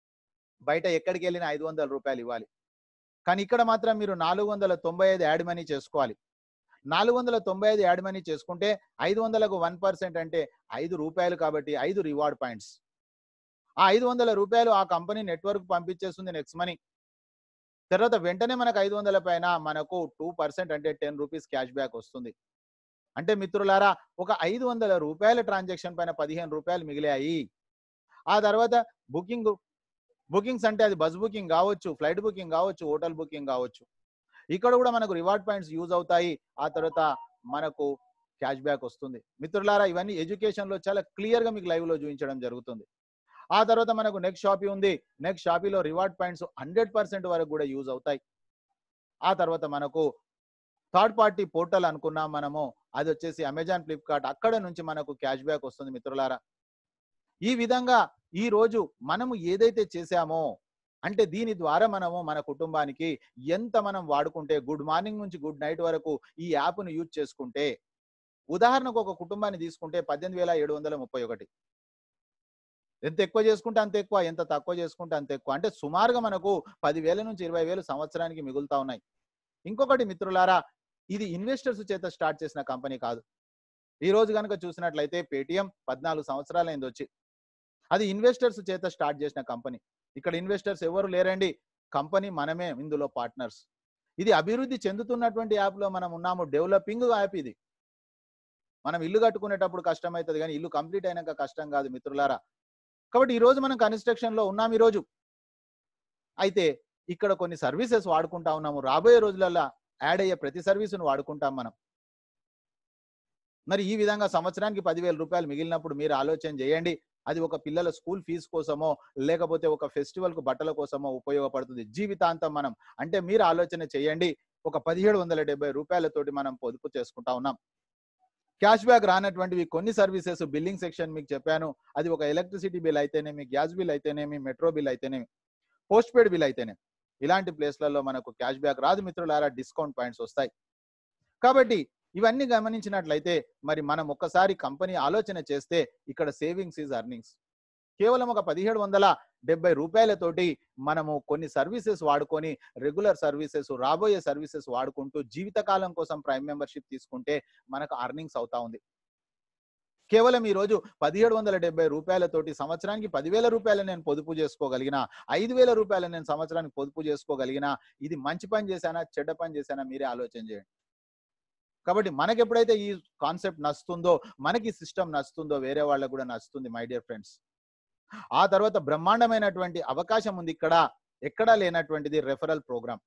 బయట ఎక్కడికి వెళ్ళినా ఐదు వందల రూపాయలు ఇవ్వాలి కానీ ఇక్కడ మాత్రం మీరు నాలుగు వందల తొంభై ఐదు యాడ్ మనీ చేసుకోవాలి నాలుగు వందల తొంభై ఐదు యాడ్ మనీ చేసుకుంటే ఐదు వందలకు వన్ పర్సెంట్ అంటే ఐదు రూపాయలు కాబట్టి ఐదు రివార్డ్ పాయింట్స్ ఆ ఐదు వందల రూపాయలు ఆ కంపెనీ నెట్వర్క్ పంపించేస్తుంది నెక్స్ట్ మనీ తర్వాత వెంటనే మనకు ఐదు వందల పైన మనకు టూ పర్సెంట్ అంటే టెన్ రూపీస్ క్యాష్ బ్యాక్ వస్తుంది అంటే మిత్రులారా ఒక ఐదు వందల రూపాయల ట్రాన్సాక్షన్ పైన పదిహేను రూపాయలు మిగిలాయి ఆ తర్వాత బుకింగ్ బుకింగ్స్ అంటే అది బస్ బుకింగ్ కావచ్చు ఫ్లైట్ బుకింగ్ కావచ్చు హోటల్ బుకింగ్ కావచ్చు ఇక్కడ కూడా మనకు రివార్డ్ పాయింట్స్ యూజ్ అవుతాయి ఆ తర్వాత మనకు క్యాష్ బ్యాక్ వస్తుంది మిత్రులారా ఇవన్నీ ఎడ్యుకేషన్ లో చాలా క్లియర్ గా మీకు లైవ్ లో చూపించడం జరుగుతుంది ఆ తర్వాత మనకు నెక్స్ట్ షాపీ ఉంది నెక్స్ట్ షాపీలో రివార్డ్ పాయింట్స్ హండ్రెడ్ పర్సెంట్ వరకు కూడా యూజ్ అవుతాయి ఆ తర్వాత మనకు థర్డ్ పార్టీ పోర్టల్ అనుకున్నాం మనము అది వచ్చేసి అమెజాన్ ఫ్లిప్కార్ట్ అక్కడ నుంచి మనకు క్యాష్ బ్యాక్ వస్తుంది మిత్రులారా ఈ విధంగా ఈ రోజు మనము ఏదైతే చేశామో అంటే దీని ద్వారా మనము మన కుటుంబానికి ఎంత మనం వాడుకుంటే గుడ్ మార్నింగ్ నుంచి గుడ్ నైట్ వరకు ఈ యాప్ను యూజ్ చేసుకుంటే ఉదాహరణకు ఒక కుటుంబాన్ని తీసుకుంటే పద్దెనిమిది వేల ఏడు వందల ముప్పై ఒకటి ఎంత ఎక్కువ చేసుకుంటే అంత ఎక్కువ ఎంత తక్కువ చేసుకుంటే అంత ఎక్కువ అంటే సుమారుగా మనకు పదివేల నుంచి ఇరవై వేలు సంవత్సరానికి మిగులుతా ఉన్నాయి ఇంకొకటి మిత్రులారా ఇది ఇన్వెస్టర్స్ చేత స్టార్ట్ చేసిన కంపెనీ కాదు ఈ రోజు కనుక చూసినట్లయితే పేటిఎం పద్నాలుగు సంవత్సరాలైంది వచ్చి అది ఇన్వెస్టర్స్ చేత స్టార్ట్ చేసిన కంపెనీ ఇక్కడ ఇన్వెస్టర్స్ ఎవరు లేరండి కంపెనీ మనమే ఇందులో పార్ట్నర్స్ ఇది అభివృద్ధి చెందుతున్నటువంటి యాప్ లో మనం ఉన్నాము డెవలపింగ్ యాప్ ఇది మనం ఇల్లు కట్టుకునేటప్పుడు కష్టం అవుతుంది కానీ ఇల్లు కంప్లీట్ అయినాక కష్టం కాదు మిత్రులారా కాబట్టి ఈ రోజు మనం కన్స్ట్రక్షన్ లో ఉన్నాం ఈ రోజు అయితే ఇక్కడ కొన్ని సర్వీసెస్ వాడుకుంటా ఉన్నాము రాబోయే రోజులలో యాడ్ అయ్యే ప్రతి సర్వీసును వాడుకుంటాం మనం మరి ఈ విధంగా సంవత్సరానికి పదివేల రూపాయలు మిగిలినప్పుడు మీరు ఆలోచన చేయండి అది ఒక పిల్లల స్కూల్ ఫీజు కోసమో లేకపోతే ఒక ఫెస్టివల్ కు బట్టల కోసమో ఉపయోగపడుతుంది జీవితాంతం మనం అంటే మీరు ఆలోచన చేయండి ఒక పదిహేడు వందల డెబ్బై రూపాయలతోటి మనం పొదుపు చేసుకుంటా ఉన్నాం క్యాష్ బ్యాక్ రానటువంటివి కొన్ని సర్వీసెస్ బిల్లింగ్ సెక్షన్ మీకు చెప్పాను అది ఒక ఎలక్ట్రిసిటీ బిల్ అయితేనేమి గ్యాస్ బిల్ అయితేనేమి మెట్రో బిల్ అయితేనేమి పోస్ట్ పెయిడ్ బిల్ అయితేనేమి ఇలాంటి ప్లేస్లలో మనకు క్యాష్ బ్యాక్ రాదు మిత్రులారా డిస్కౌంట్ పాయింట్స్ వస్తాయి కాబట్టి ఇవన్నీ గమనించినట్లయితే మరి మనం ఒక్కసారి కంపెనీ ఆలోచన చేస్తే ఇక్కడ సేవింగ్స్ ఈజ్ అర్నింగ్స్ కేవలం ఒక పదిహేడు వందల డెబ్బై రూపాయలతోటి మనము కొన్ని సర్వీసెస్ వాడుకొని రెగ్యులర్ సర్వీసెస్ రాబోయే సర్వీసెస్ వాడుకుంటూ జీవితకాలం కోసం ప్రైమ్ మెంబర్షిప్ తీసుకుంటే మనకు అర్నింగ్స్ అవుతా ఉంది కేవలం ఈ రోజు పదిహేడు వందల డెబ్బై రూపాయలతోటి సంవత్సరానికి పదివేల రూపాయలు నేను పొదుపు చేసుకోగలిగిన ఐదు వేల రూపాయలు నేను సంవత్సరానికి పొదుపు చేసుకోగలిగిన ఇది మంచి పని చేశానా చెడ్డ పని చేశానా మీరే ఆలోచన చేయండి కాబట్టి మనకి ఎప్పుడైతే ఈ కాన్సెప్ట్ నచ్చుతుందో మనకి సిస్టమ్ నచ్చుతుందో వేరే వాళ్ళకు కూడా నచ్చుతుంది మై డియర్ ఫ్రెండ్స్ ఆ తర్వాత బ్రహ్మాండమైనటువంటి అవకాశం ఉంది ఇక్కడ ఎక్కడా లేనటువంటిది రెఫరల్ ప్రోగ్రామ్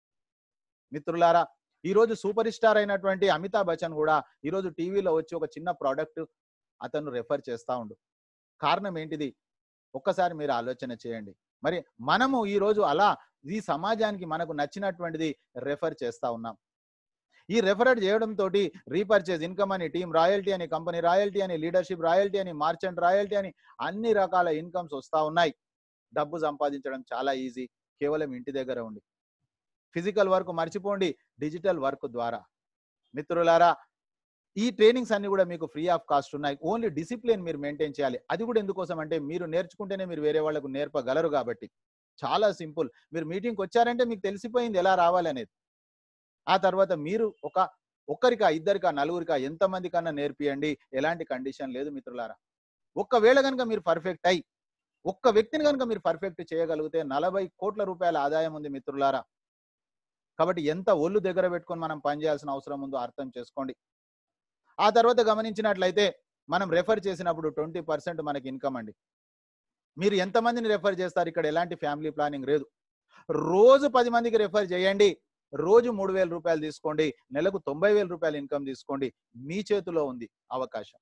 మిత్రులారా ఈ రోజు సూపర్ స్టార్ అయినటువంటి అమితాబ్ బచ్చన్ కూడా ఈ రోజు టీవీలో వచ్చి ఒక చిన్న ప్రోడక్ట్ అతను రెఫర్ చేస్తా ఉండు కారణం ఏంటిది ఒక్కసారి మీరు ఆలోచన చేయండి మరి మనము ఈ రోజు అలా ఈ సమాజానికి మనకు నచ్చినటువంటిది రెఫర్ చేస్తా ఉన్నాం ఈ రెఫరెడ్ చేయడం తోటి రీపర్చేజ్ ఇన్కమ్ అని టీమ్ రాయల్టీ అని కంపెనీ రాయల్టీ అని లీడర్షిప్ రాయల్టీ అని మార్చెంట్ రాయల్టీ అని అన్ని రకాల ఇన్కమ్స్ వస్తా ఉన్నాయి డబ్బు సంపాదించడం చాలా ఈజీ కేవలం ఇంటి దగ్గర ఉండి ఫిజికల్ వర్క్ మర్చిపోండి డిజిటల్ వర్క్ ద్వారా మిత్రులారా ఈ ట్రైనింగ్స్ అన్ని కూడా మీకు ఫ్రీ ఆఫ్ కాస్ట్ ఉన్నాయి ఓన్లీ డిసిప్లిన్ మీరు మెయింటైన్ చేయాలి అది కూడా ఎందుకోసం అంటే మీరు నేర్చుకుంటేనే మీరు వేరే వాళ్ళకు నేర్పగలరు కాబట్టి చాలా సింపుల్ మీరు మీటింగ్కి వచ్చారంటే మీకు తెలిసిపోయింది ఎలా రావాలి అనేది ఆ తర్వాత మీరు ఒక ఒక్కరికా ఇద్దరికా నలుగురికా ఎంతమంది కన్నా నేర్పియండి ఎలాంటి కండిషన్ లేదు మిత్రులారా ఒక్కవేళ కనుక మీరు పర్ఫెక్ట్ అయి ఒక్క వ్యక్తిని కనుక మీరు పర్ఫెక్ట్ చేయగలిగితే నలభై కోట్ల రూపాయల ఆదాయం ఉంది మిత్రులారా కాబట్టి ఎంత ఒళ్ళు దగ్గర పెట్టుకొని మనం పనిచేయాల్సిన అవసరం ఉందో అర్థం చేసుకోండి ఆ తర్వాత గమనించినట్లయితే మనం రెఫర్ చేసినప్పుడు ట్వంటీ పర్సెంట్ మనకి ఇన్కమ్ అండి మీరు ఎంతమందిని రెఫర్ చేస్తారు ఇక్కడ ఎలాంటి ఫ్యామిలీ ప్లానింగ్ లేదు రోజు పది మందికి రెఫర్ చేయండి రోజు మూడు వేల రూపాయలు తీసుకోండి నెలకు తొంభై వేల రూపాయలు ఇన్కమ్ తీసుకోండి మీ చేతిలో ఉంది అవకాశం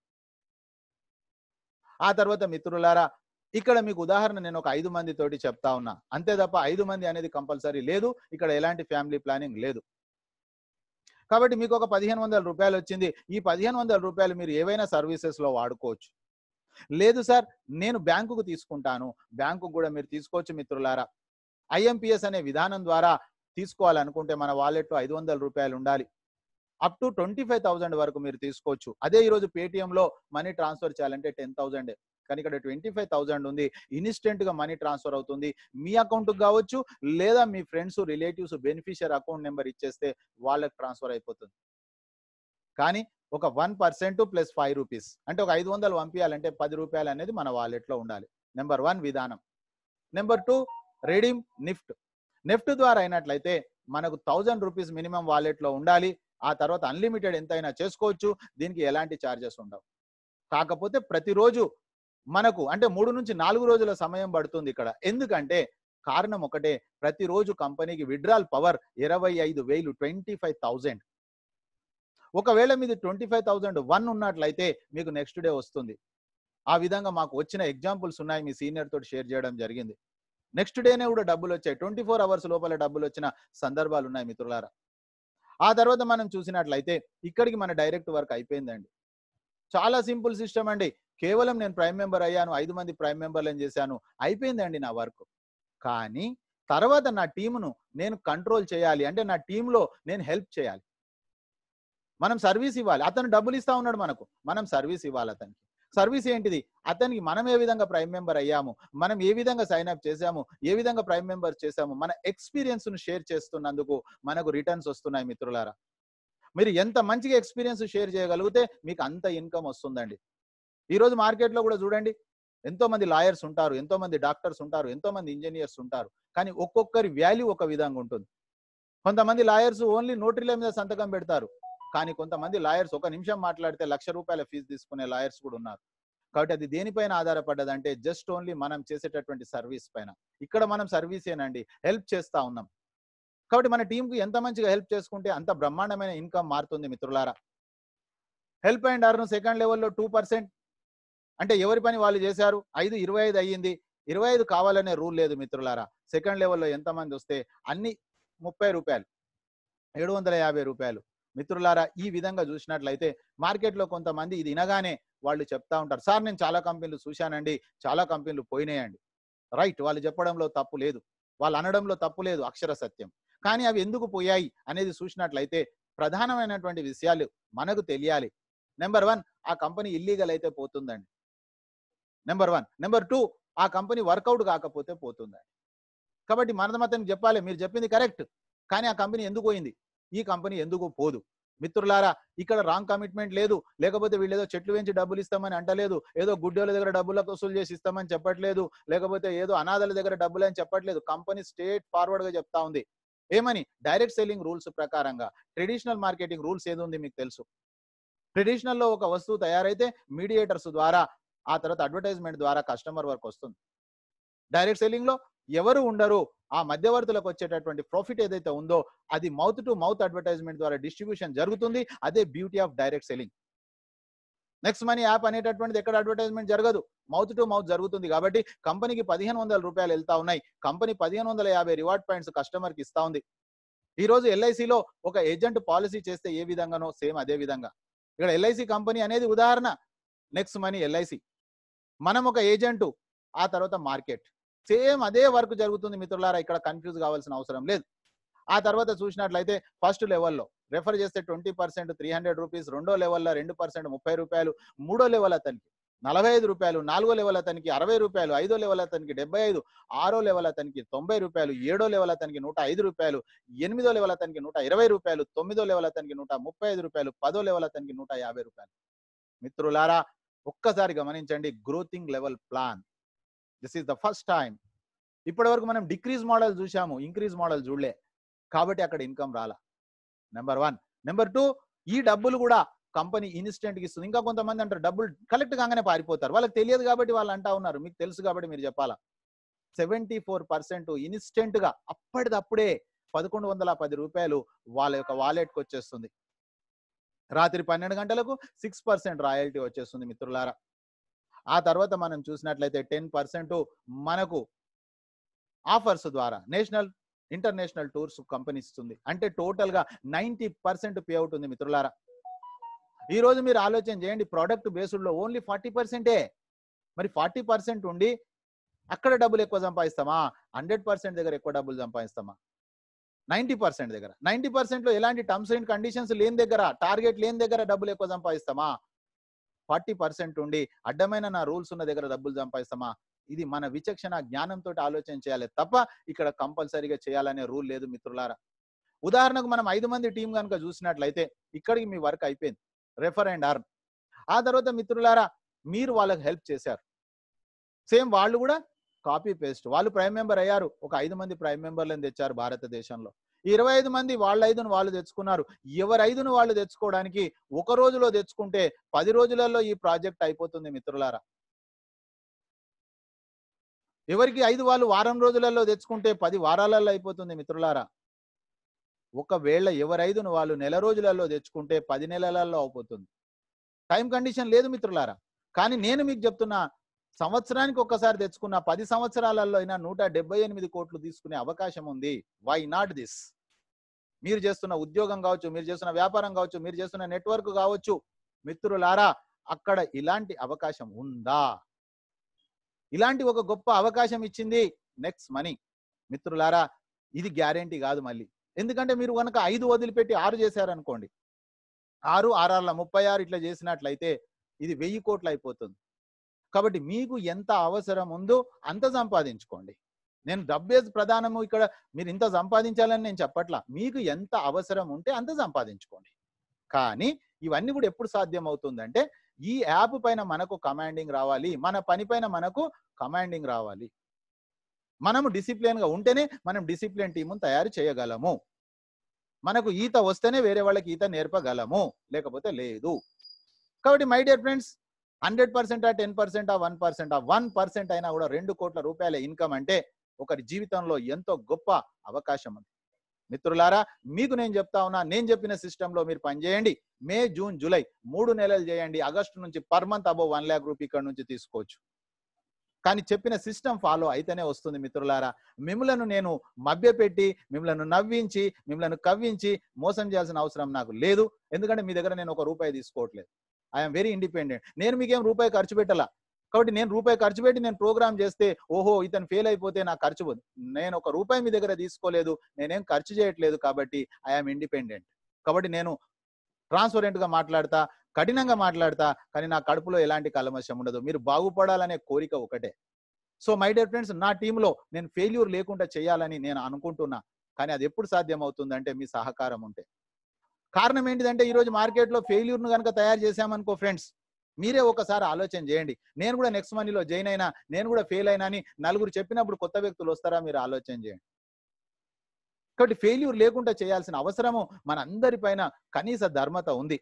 ఆ తర్వాత మిత్రులారా ఇక్కడ మీకు ఉదాహరణ నేను ఒక ఐదు మంది తోటి చెప్తా ఉన్నా అంతే తప్ప ఐదు మంది అనేది కంపల్సరీ లేదు ఇక్కడ ఎలాంటి ఫ్యామిలీ ప్లానింగ్ లేదు కాబట్టి మీకు ఒక పదిహేను వందల రూపాయలు వచ్చింది ఈ పదిహేను వందల రూపాయలు మీరు ఏవైనా సర్వీసెస్ లో వాడుకోవచ్చు లేదు సార్ నేను బ్యాంకుకు తీసుకుంటాను బ్యాంకు కూడా మీరు తీసుకోవచ్చు మిత్రులారా ఐఎంపిఎస్ అనే విధానం ద్వారా తీసుకోవాలనుకుంటే మన వాలెట్లో ఐదు వందల రూపాయలు ఉండాలి up to twenty five thousand వరకు మీరు తీసుకోవచ్చు అదే ఈరోజు పేటిఎంలో మనీ ట్రాన్స్ఫర్ చేయాలంటే టెన్ థౌసండ్ కానీ ఇక్కడ ట్వంటీ ఫైవ్ థౌసండ్ ఉంది ఇన్స్టెంట్ గా మనీ ట్రాన్స్ఫర్ అవుతుంది మీ అకౌంట్ కావచ్చు లేదా మీ friends relatives beneficiary account number ఇచ్చేస్తే వాళ్ళకి ట్రాన్స్ఫర్ అయిపోతుంది కానీ ఒక one percent plus five rupees అంటే ఒక ఐదు వందలు పంపించాలంటే పది రూపాయలు అనేది మన వాలెట్లో ఉండాలి నెంబర్ వన్ విధానం number two redeem NEFT NEFT ద్వారా అయినట్లయితే మనకు థౌజండ్ రూపీస్ మినిమం వాలెట్లో ఉండాలి ఆ తర్వాత అన్లిమిటెడ్ ఎంతైనా చేసుకోవచ్చు దీనికి ఎలాంటి ఛార్జెస్ ఉండవు కాకపోతే ప్రతిరోజు మనకు అంటే మూడు నుంచి నాలుగు రోజుల సమయం పడుతుంది ఇక్కడ ఎందుకంటే కారణం ఒకటే ప్రతిరోజు కంపెనీకి విడ్రాల్ పవర్ ఇరవై ఐదు వేలు ట్వంటీ ఫైవ్ థౌజండ్ ఒకవేళ మీది ట్వంటీ ఫైవ్ థౌజండ్ వన్ ఉన్నట్లయితే మీకు నెక్స్ట్ డే వస్తుంది ఆ విధంగా మాకు వచ్చిన ఎగ్జాంపుల్స్ ఉన్నాయి మీ సీనియర్ తోటి షేర్ చేయడం జరిగింది నెక్స్ట్ డేనే కూడా డబ్బులు వచ్చాయి ట్వంటీ ఫోర్ అవర్స్ లోపల డబ్బులు వచ్చిన సందర్భాలు ఉన్నాయి మిత్రులారా ఆ తర్వాత మనం చూసినట్లయితే ఇక్కడికి మన డైరెక్ట్ వర్క్ అయిపోయిందండి చాలా సింపుల్ సిస్టమ్ అండి కేవలం నేను ప్రైమ్ మెంబర్ అయ్యాను ఐదు మంది ప్రైమ్ మెంబర్లను చేశాను అయిపోయిందండి నా వర్క్ కానీ తర్వాత నా టీమును నేను కంట్రోల్ చేయాలి అంటే నా టీంలో నేను హెల్ప్ చేయాలి మనం సర్వీస్ ఇవ్వాలి అతను డబ్బులు ఇస్తా ఉన్నాడు మనకు మనం సర్వీస్ ఇవ్వాలి అతనికి సర్వీస్ ఏంటిది అతనికి మనం ఏ విధంగా ప్రైమ్ మెంబర్ అయ్యాము మనం ఏ విధంగా సైన్ అప్ చేశాము ఏ విధంగా ప్రైమ్ మెంబర్ చేశాము మన ఎక్స్పీరియన్స్ ను షేర్ చేస్తున్నందుకు మనకు రిటర్న్స్ వస్తున్నాయి మిత్రులారా మీరు ఎంత మంచిగా ఎక్స్పీరియన్స్ షేర్ చేయగలిగితే మీకు అంత ఇన్కమ్ వస్తుందండి ఈ రోజు మార్కెట్లో కూడా చూడండి ఎంతో మంది లాయర్స్ ఉంటారు ఎంతో మంది డాక్టర్స్ ఉంటారు ఎంతో మంది ఇంజనీర్స్ ఉంటారు కానీ ఒక్కొక్కరి వాల్యూ ఒక విధంగా ఉంటుంది కొంతమంది లాయర్స్ ఓన్లీ నోటరీల మీద సంతకం పెడతారు కానీ కొంతమంది లాయర్స్ ఒక నిమిషం మాట్లాడితే లక్ష రూపాయల ఫీజు తీసుకునే లాయర్స్ కూడా ఉన్నారు కాబట్టి అది దేనిపైన ఆధారపడ్డదంటే జస్ట్ ఓన్లీ మనం చేసేటటువంటి సర్వీస్ పైన ఇక్కడ మనం సర్వీస్ ఏనండి హెల్ప్ చేస్తా ఉన్నాం కాబట్టి మన టీంకి ఎంత మంచిగా హెల్ప్ చేసుకుంటే అంత బ్రహ్మాండమైన ఇన్కమ్ మారుతుంది మిత్రులారా హెల్ప్ అండ్ అర్న్ సెకండ్ లెవెల్లో టూ పర్సెంట్ అంటే ఎవరి పని వాళ్ళు చేశారు ఐదు ఇరవై ఐదు అయ్యింది ఇరవై ఐదు కావాలనే రూల్ లేదు మిత్రులారా సెకండ్ లెవెల్లో ఎంతమంది వస్తే అన్ని ముప్పై రూపాయలు ఏడు వందల యాభై రూపాయలు మిత్రులారా ఈ విధంగా చూసినట్లయితే మార్కెట్లో కొంతమంది ఇది వినగానే వాళ్ళు చెప్తా ఉంటారు సార్ నేను చాలా కంపెనీలు చూశానండి చాలా కంపెనీలు పోయినాయండి రైట్ వాళ్ళు చెప్పడంలో తప్పు లేదు వాళ్ళు అనడంలో తప్పు లేదు అక్షర సత్యం కానీ అవి ఎందుకు పోయాయి అనేది చూసినట్లయితే ప్రధానమైనటువంటి విషయాలు మనకు తెలియాలి నెంబర్ వన్ ఆ కంపెనీ ఇల్లీగల్ అయితే పోతుందండి నెంబర్ వన్ నెంబర్ టూ ఆ కంపెనీ వర్కౌట్ కాకపోతే పోతుందండి కాబట్టి మన అతనికి చెప్పాలి మీరు చెప్పింది కరెక్ట్ కానీ ఆ కంపెనీ ఎందుకు పోయింది ఈ కంపెనీ ఎందుకు పోదు మిత్రులారా ఇక్కడ రాంగ్ కమిట్మెంట్ లేదు లేకపోతే వీళ్ళు ఏదో చెట్లు పెంచి డబ్బులు ఇస్తామని అంటలేదు ఏదో గుడ్డోల దగ్గర డబ్బులకు వసూలు చేసి ఇస్తామని చెప్పట్లేదు లేకపోతే ఏదో అనాథల దగ్గర డబ్బులు అని చెప్పట్లేదు కంపెనీ స్టేట్ ఫార్వర్డ్ గా చెప్తా ఉంది ఏమని డైరెక్ట్ సెల్లింగ్ రూల్స్ ప్రకారంగా ట్రెడిషనల్ మార్కెటింగ్ రూల్స్ ఏది ఉంది మీకు తెలుసు ట్రెడిషనల్ లో ఒక వస్తువు తయారైతే మీడియేటర్స్ ద్వారా ఆ తర్వాత అడ్వర్టైజ్మెంట్ ద్వారా కస్టమర్ వరకు వస్తుంది డైరెక్ట్ సెల్లింగ్ లో ఎవరు ఉండరు ఆ మధ్యవర్తులకు వచ్చేటటువంటి ప్రాఫిట్ ఏదైతే ఉందో అది మౌత్ టు మౌత్ అడ్వర్టైజ్మెంట్ ద్వారా డిస్ట్రిబ్యూషన్ జరుగుతుంది అదే beauty of direct selling Next money app అనేటటువంటిది ఎక్కడ అడ్వర్టైజ్మెంట్ జరగదు మౌత్ టు మౌత్ జరుగుతుంది కాబట్టి కంపెనీకి పదిహేను వందల రూపాయలు వెళ్తా ఉన్నాయి కంపెనీ పదిహేను వందల యాభై రివార్డ్ పాయింట్స్ కస్టమర్ కి ఇస్తా ఉంది ఈ రోజు ఎల్ఐసిలో ఒక ఏజెంట్ పాలసీ చేస్తే ఏ విధంగానో సేమ్ అదే విధంగా ఇక్కడ ఎల్ఐసి కంపెనీ అనేది ఉదాహరణ నెక్స్ట్ మనీ ఎల్ఐసి మనం ఒక ఏజెంట్ ఆ తర్వాత మార్కెట్ సేమ్ అదే వర్క్ జరుగుతుంది మిత్రులారా ఇక్కడ కన్ఫ్యూజ్ కావాల్సిన అవసరం లేదు ఆ తర్వాత చూసినట్లయితే ఫస్ట్ లెవెల్లో రెఫర్ చేస్తే twenty percent three hundred rupees రెండో లెవెల్లో రెండు పర్సెంట్ ముప్పై రూపాయలు మూడో లెవెల్ అతనికి నలభై ఐదు రూపాయలు నాలుగో లెవెల్ అతనికి అరవై రూపాయలు ఐదో లెవెల్ అతనికి డెబ్బై ఐదు ఆరో లెవెల్ అతనికి తొంభై రూపాయలు ఏడో లెవెల్ అతనికి నూట ఐదు రూపాయలు ఎనిమిదో లెవెల్ అతనికి నూట ఇరవై రూపాయలు తొమ్మిదో లెవెల్ అతనికి నూట ముప్పై ఐదు రూపాయలు పదో లెవెల్ అతనికి నూట యాభై రూపాయలు మిత్రులారా ఒక్కసారి గమనించండి growing level plan this is the first time ఇప్పటి వరకు మనం డిక్రీజ్ మోడల్ చూసాము ఇంక్రీజ్ మోడల్ చూడలే కాబట్టి అక్కడ ఇన్కమ్ రాలా నెంబర్ వన్ నెంబర్ టూ ఈ డబ్బులు కూడా కంపెనీ ఇన్స్టెంట్ కి ఇస్తుంది ఇంకా కొంతమంది అంటారు డబ్బులు కలెక్ట్ కాగానే పారిపోతారు వాళ్ళకి తెలియదు కాబట్టి వాళ్ళు అంటా ఉన్నారు మీకు తెలుసు కాబట్టి మీరు చెప్పాలా సెవెంటీ ఫోర్ పర్సెంట్ ఇన్స్టెంట్ గా అప్పటిదప్పుడే పదకొండు వందల పది రూపాయలు వాళ్ళ యొక్క వాలెట్కి వచ్చేస్తుంది రాత్రి పన్నెండు గంటలకు సిక్స్ పర్సెంట్ రాయల్టీ వచ్చేస్తుంది మిత్రులారా ఆ తర్వాత మనం చూసినట్లయితే టెన్ పర్సెంట్ మనకు ఆఫర్స్ ద్వారా నేషనల్ ఇంటర్నేషనల్ టూర్స్ కంపెనీ ఇస్తుంది అంటే టోటల్ గా నైన్టీ పర్సెంట్ పే అవుట్ ఉంది మిత్రులారా ఈ రోజు మీరు ఆలోచన చేయండి ప్రోడక్ట్ బేస్డ్ లో ఓన్లీ ఫార్టీ పర్సెంటే మరి ఫార్టీ పర్సెంట్ ఉండి అక్కడ డబ్బులు ఎక్కువ సంపాదిస్తామా హండ్రెడ్ పర్సెంట్ దగ్గర ఎక్కువ డబ్బులు సంపాదిస్తామా నైన్టీ పర్సెంట్ దగ్గర నైన్టీ పర్సెంట్ లో ఎలాంటి టర్మ్స్ అండ్ కండిషన్స్ లేని దగ్గర టార్గెట్ లేని దగ్గర డబ్బులు ఎక్కువ సంపాదిస్తామా ఫార్టీ పర్సెంట్ ఉండి అడ్డమైన నా రూల్స్ ఉన్న దగ్గర డబ్బులు సంపాదిస్తామా ఇది మన విచక్షణ జ్ఞానంతో ఆలోచన చేయాలి తప్ప ఇక్కడ కంపల్సరీగా చేయాలనే రూల్ లేదు మిత్రులారా ఉదాహరణకు మనం ఐదు మంది టీం కనుక చూసినట్లయితే ఇక్కడికి మీ వర్క్ అయిపోయింది రెఫర్ అండ్ అర్న్ ఆ తర్వాత మిత్రులారా మీరు వాళ్ళకి హెల్ప్ చేశారు సేమ్ వాళ్ళు కూడా కాపీ పేస్ట్ వాళ్ళు ప్రైమ్ మెంబర్ అయ్యారు ఒక ఐదు మంది ప్రైమ్ మెంబర్లను తెచ్చారు భారతదేశంలో ఇరవై ఐదు మంది వాళ్ళ ఐదును వాళ్ళు తెచ్చుకున్నారు ఎవరి ఐదును వాళ్ళు తెచ్చుకోవడానికి ఒక రోజులో తెచ్చుకుంటే పది రోజులలో ఈ ప్రాజెక్ట్ అయిపోతుంది మిత్రులారా ఎవరికి ఐదు వాళ్ళు వారం రోజులలో తెచ్చుకుంటే పది వారాలలో అయిపోతుంది మిత్రులారా ఒకవేళ ఎవరైదును వాళ్ళు నెల రోజులలో తెచ్చుకుంటే పది నెలలలో అయిపోతుంది టైం కండిషన్ లేదు మిత్రులారా కానీ నేను మీకు చెప్తున్నా సంవత్సరానికి ఒక్కసారి తెచ్చుకున్న పది సంవత్సరాలలో అయినా నూట డెబ్బై ఎనిమిది కోట్లు తీసుకునే అవకాశం ఉంది వై నాట్ దిస్ మీరు చేస్తున్న ఉద్యోగం కావచ్చు మీరు చేస్తున్న వ్యాపారం కావచ్చు మీరు చేస్తున్న నెట్వర్క్ కావచ్చు మిత్రులారా అక్కడ ఇలాంటి అవకాశం ఉందా ఇలాంటి ఒక గొప్ప అవకాశం ఇచ్చింది నెక్స్ట్ మనీ మిత్రులారా ఇది గ్యారెంటీ కాదు మళ్ళీ ఎందుకంటే మీరు కనుక ఐదు వదిలిపెట్టి ఆరు చేశారనుకోండి ఆరు ఆరార్ల ముప్పై ఆరు ఇట్లా చేసినట్లయితే ఇది వెయ్యి కోట్లు అయిపోతుంది కాబట్టి మీకు ఎంత అవసరం ఉందో అంత సంపాదించుకోండి నేను డబ్బేజ్ ప్రధానము ఇక్కడ మీరు ఇంత సంపాదించాలని నేను చెప్పట్లా మీకు ఎంత అవసరం ఉంటే అంత సంపాదించుకోండి కానీ ఇవన్నీ కూడా ఎప్పుడు సాధ్యం అవుతుందంటే ఈ యాప్ పైన మనకు కమాండింగ్ రావాలి మన పని పైన మనకు కమాండింగ్ రావాలి మనము డిసిప్లిన్ గా ఉంటేనే మనం డిసిప్లిన్ టీమును తయారు చేయగలము మనకు ఈత వస్తేనే వేరే వాళ్ళకి ఈత నేర్పగలము లేకపోతే లేదు కాబట్టి my dear friends hundred percent ఆ టెన్ పర్సెంట్ ఆ వన్ పర్సెంట్ ఆ వన్ పర్సెంట్ అయినా కూడా రెండు కోట్ల రూపాయల ఇన్కమ్ అంటే ఒకరి జీవితంలో ఎంతో గొప్ప అవకాశం ఉంది మిత్రులారా మీకు నేను చెప్తా ఉన్నా నేను చెప్పిన సిస్టంలో మీరు పనిచేయండి మే జూన్ జూలై మూడు నెలలు చేయండి ఆగస్టు నుంచి per month above one lakh rupee ఇక్కడ నుంచి తీసుకోవచ్చు కానీ చెప్పిన సిస్టమ్ ఫాలో అయితేనే వస్తుంది మిత్రులారా మిమ్మలను నేను మభ్యపెట్టి మిమ్మల్ని నవ్వించి మిమ్మల్ని కవ్వించి మోసం చేయాల్సిన అవసరం నాకు లేదు ఎందుకంటే మీ దగ్గర నేను ఒక రూపాయి తీసుకోవట్లేదు ఐఎమ్ వెరీ ఇండిపెండెంట్ నేను మీకేం రూపాయి ఖర్చు పెట్టాలా కాబట్టి నేను రూపాయి ఖర్చు పెట్టి నేను ప్రోగ్రామ్ చేస్తే ఓహో ఇతను ఫెయిల్ అయిపోతే నాకు ఖర్చు పోదు నేను ఒక రూపాయి మీ దగ్గర తీసుకోలేదు నేనేం ఖర్చు చేయట్లేదు కాబట్టి ఐఎమ్ ఇండిపెండెంట్ కాబట్టి నేను ట్రాన్స్పరెంట్ గా మాట్లాడతా కఠినంగా మాట్లాడతా కానీ నా కడుపులో ఎలాంటి కలమశం ఉండదు మీరు బాగుపడాలనే కోరిక ఒకటే సో మై డియర్ ఫ్రెండ్స్ నా టీంలో నేను ఫెయిల్యూర్ లేకుండా చేయాలని నేను అనుకుంటున్నా కానీ అది ఎప్పుడు సాధ్యం అవుతుందంటే మీ సహకారం ఉంటే కారణం ఏంటిదంటే ఈ రోజు మార్కెట్లో ఫెయిల్యూర్ ను కనుక తయారు చేశామనుకో ఫ్రెండ్స్ మీరే ఒకసారి ఆలోచన చేయండి నేను కూడా నెక్స్ట్ మనీలో జాయిన్ అయినా నేను కూడా ఫెయిల్ అయినా అని నలుగురు చెప్పినప్పుడు కొత్త వ్యక్తులు వస్తారా మీరు ఆలోచన చేయండి కాబట్టి ఫెయిల్యూర్ లేకుండా చేయాల్సిన అవసరము మన అందరి పైన కనీస ధర్మత ఉంది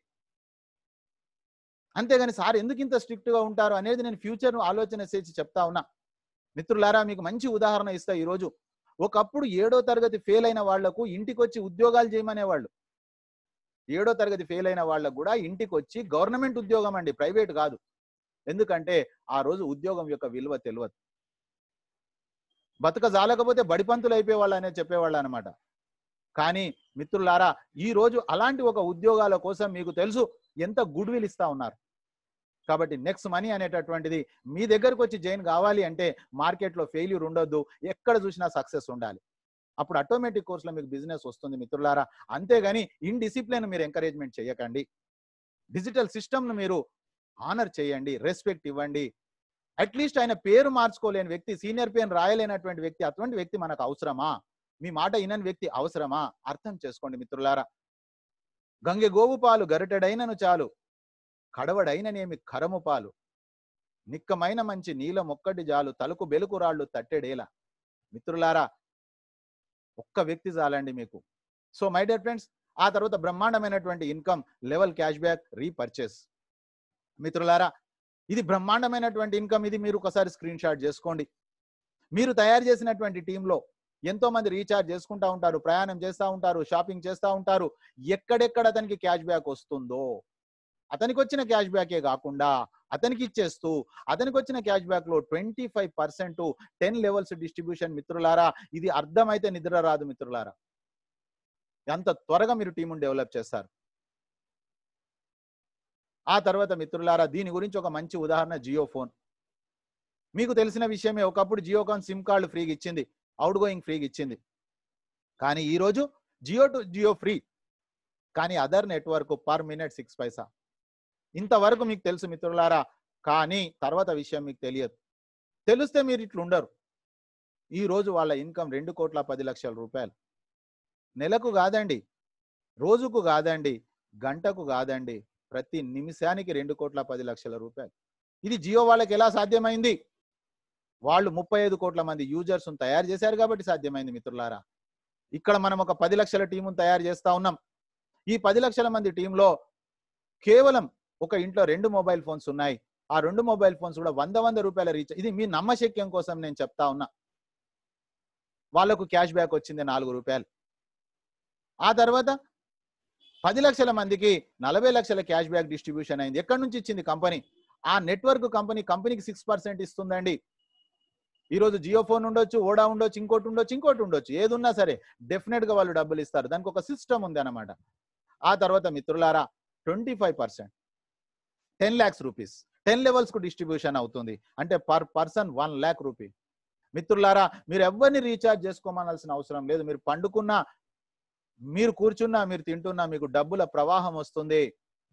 అంతేగాని సార్ ఎందుకు ఇంత స్ట్రిక్ట్ గా ఉంటారు అనేది నేను ఫ్యూచర్ ను ఆలోచన చేసి చెప్తా ఉన్నా మిత్రులారా మీకు మంచి ఉదాహరణ ఇస్తా ఈ రోజు ఒకప్పుడు ఏడో తరగతి ఫెయిల్ అయిన వాళ్లకు ఇంటికి వచ్చి ఉద్యోగాలు చేయమనేవాళ్ళు ఏడో తరగతి ఫెయిల్ అయిన వాళ్ళకు కూడా ఇంటికి వచ్చి గవర్నమెంట్ ఉద్యోగం అండి ప్రైవేట్ కాదు ఎందుకంటే ఆ రోజు ఉద్యోగం యొక్క విలువ తెలియదు బతుక జాలకపోతే బడిపంతులు అయిపోయేవాళ్ళు అనేది చెప్పేవాళ్ళు అనమాట కానీ మిత్రులారా ఈ రోజు అలాంటి ఒక ఉద్యోగాల కోసం మీకు తెలుసు ఎంత గుడ్ విల్ ఇస్తా ఉన్నారు కాబట్టి నెక్స్ట్ మనీ అనేటటువంటిది మీ దగ్గరకు వచ్చి జైన్ కావాలి అంటే మార్కెట్లో ఫెయిల్యూర్ ఉండొద్దు ఎక్కడ చూసినా సక్సెస్ ఉండాలి అప్పుడు ఆటోమేటిక్ కోర్సులో మీకు బిజినెస్ వస్తుంది మిత్రులారా అంతేగాని ఇన్ డిసిప్లిన్ మీరు ఎంకరేజ్మెంట్ చేయకండి డిజిటల్ సిస్టమ్ను మీరు ఆనర్ చేయండి రెస్పెక్ట్ ఇవ్వండి అట్లీస్ట్ ఆయన పేరు మార్చుకోలేని వ్యక్తి సీనియర్ పేరు రాయలేనటువంటి వ్యక్తి అటువంటి వ్యక్తి మనకు అవసరమా మీ మాట వినని వ్యక్తి అవసరమా అర్థం చేసుకోండి మిత్రులారా గంగె గోవు పాలు గరిటెడైనను చాలు కడవడైననేమి కరము పాలు నిక్కమైన మంచి నీలం ఒక్కటి జాలు తలుకు బెలుకు రాళ్ళు తట్టెడేలా మిత్రులారా ఒక్క వ్యక్తి చాలండి మీకు సో మై డియర్ ఫ్రెండ్స్ ఆ తర్వాత బ్రహ్మాండమైనటువంటి income level cash back repurchase మిత్రులారా ఇది బ్రహ్మాండమైనటువంటి ఇన్కమ్ ఇది మీరు ఒకసారి స్క్రీన్ షాట్ చేసుకోండి మీరు తయారు చేసినటువంటి టీంలో ఎంతో మంది రీఛార్జ్ చేసుకుంటా ఉంటారు ప్రయాణం చేస్తూ ఉంటారు షాపింగ్ చేస్తూ ఉంటారు ఎక్కడెక్కడ అతనికి క్యాష్ బ్యాక్ వస్తుందో అతనికి వచ్చిన క్యాష్ బ్యాకే కాకుండా అతనికి ఇచ్చేస్తూ అతనికి వచ్చిన క్యాష్ బ్యాక్ లో twenty five percent ten levels distribution మిత్రులారా ఇది అర్థమైతే నిద్ర రాదు మిత్రులారా ఎంత త్వరగా మీరు టీమును డెవలప్ చేస్తారు ఆ తర్వాత మిత్రులారా దీని గురించి ఒక మంచి ఉదాహరణ జియో ఫోన్ మీకు తెలిసిన విషయమే ఒకప్పుడు జియోకాన్ సిమ్ కార్డు ఫ్రీగా ఇచ్చింది అవుట్ గోయింగ్ ఫ్రీగా ఇచ్చింది కానీ ఈ రోజు జియో టు జియో ఫ్రీ కానీ other network per minute six paisa ఇంతవరకు మీకు తెలుసు మిత్రులారా కానీ తర్వాత విషయం మీకు తెలియదు తెలిస్తే మీరు ఇట్లా ఉండరు ఈ రోజు వాళ్ళ ఇన్కమ్ రెండు కోట్ల పది లక్షల రూపాయలు నెలకు కాదండి రోజుకు కాదండి గంటకు కాదండి ప్రతి నిమిషానికి రెండు కోట్ల పది లక్షల రూపాయలు ఇది జియో వాళ్ళకి ఎలా సాధ్యమైంది వాళ్ళు ముప్పై ఐదు కోట్ల మంది యూజర్స్ తయారు చేశారు కాబట్టి సాధ్యమైంది మిత్రులారా ఇక్కడ మనం ఒక పది లక్షల టీమును తయారు చేస్తా ఉన్నాం ఈ పది లక్షల మంది టీంలో కేవలం ఒక ఇంట్లో రెండు మొబైల్ ఫోన్స్ ఉన్నాయి ఆ రెండు మొబైల్ ఫోన్స్ కూడా వంద వంద రూపాయల రీచ్ ఇది మీ నమ్మశక్యం కోసం నేను చెప్తా ఉన్నా వాళ్ళకు క్యాష్ బ్యాక్ వచ్చింది నాలుగు రూపాయలు ఆ తర్వాత పది లక్షల మందికి నలభై లక్షల క్యాష్ బ్యాక్ డిస్ట్రిబ్యూషన్ అయింది ఎక్కడి నుంచి ఇచ్చింది కంపెనీ ఆ నెట్వర్క్ కంపెనీ కంపెనీకి సిక్స్ పర్సెంట్ ఇస్తుందండి ఈరోజు జియో ఫోన్ ఉండొచ్చు ఓడా ఉండొచ్చు ఇంకోటి ఉండొచ్చు ఇంకోటి ఉండొచ్చు ఏది ఉన్నా సరే డెఫినెట్ గా వాళ్ళు డబ్బులు ఇస్తారు దానికి ఒక సిస్టమ్ ఉంది అనమాట ఆ తర్వాత మిత్రులారా twenty five percent ten lakhs rupees ten levels కు డిస్ట్రిబ్యూషన్ అవుతుంది అంటే per person one lakh rupee మిత్రులారా మీరు ఎవరిని రీఛార్జ్ చేసుకోమనాల్సిన అవసరం లేదు మీరు పండుకున్నా మీరు కూర్చున్నా మీరు తింటున్నా మీకు డబ్బుల ప్రవాహం వస్తుంది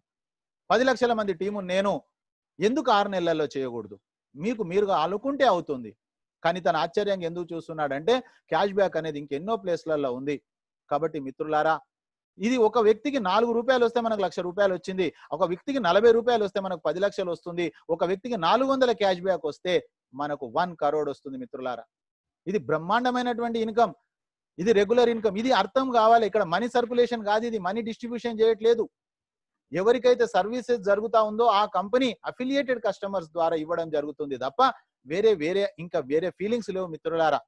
పది లక్షల మంది టీము నేను ఎందుకు ఆరు నెలల్లో చేయకూడదు మీకు మీరుగా అనుకుంటే అవుతుంది కానీ తన ఆశ్చర్యంగా ఎందుకు చూస్తున్నాడంటే క్యాష్ బ్యాక్ అనేది ఇంకెన్నో ప్లేస్లలో ఉంది కాబట్టి మిత్రులారా ఇది ఒక వ్యక్తికి నాలుగు రూపాయలు వస్తే మనకు లక్ష రూపాయలు వచ్చింది ఒక వ్యక్తికి నలభై రూపాయలు వస్తే మనకు పది లక్షలు వస్తుంది ఒక వ్యక్తికి నాలుగు వందల క్యాష్ బ్యాక్ వస్తే మనకు వన్ కరోడ్ వస్తుంది మిత్రులారా ఇది బ్రహ్మాండమైనటువంటి ఇన్కమ్ ఇది రెగ్యులర్ ఇన్కమ్ ఇది అర్థం కావాలి ఇక్కడ మనీ సర్కులేషన్ కాదు ఇది మనీ డిస్ట్రిబ్యూషన్ చేయట్లేదు ఎవరికైతే సర్వీసెస్ జరుగుతా ఉందో ఆ కంపెనీ అఫిలియేటెడ్ కస్టమర్స్ ద్వారా ఇవ్వడం జరుగుతుంది తప్ప వేరే వేరే ఇంకా వేరే ఫీలింగ్స్ లేవు మిత్రులారా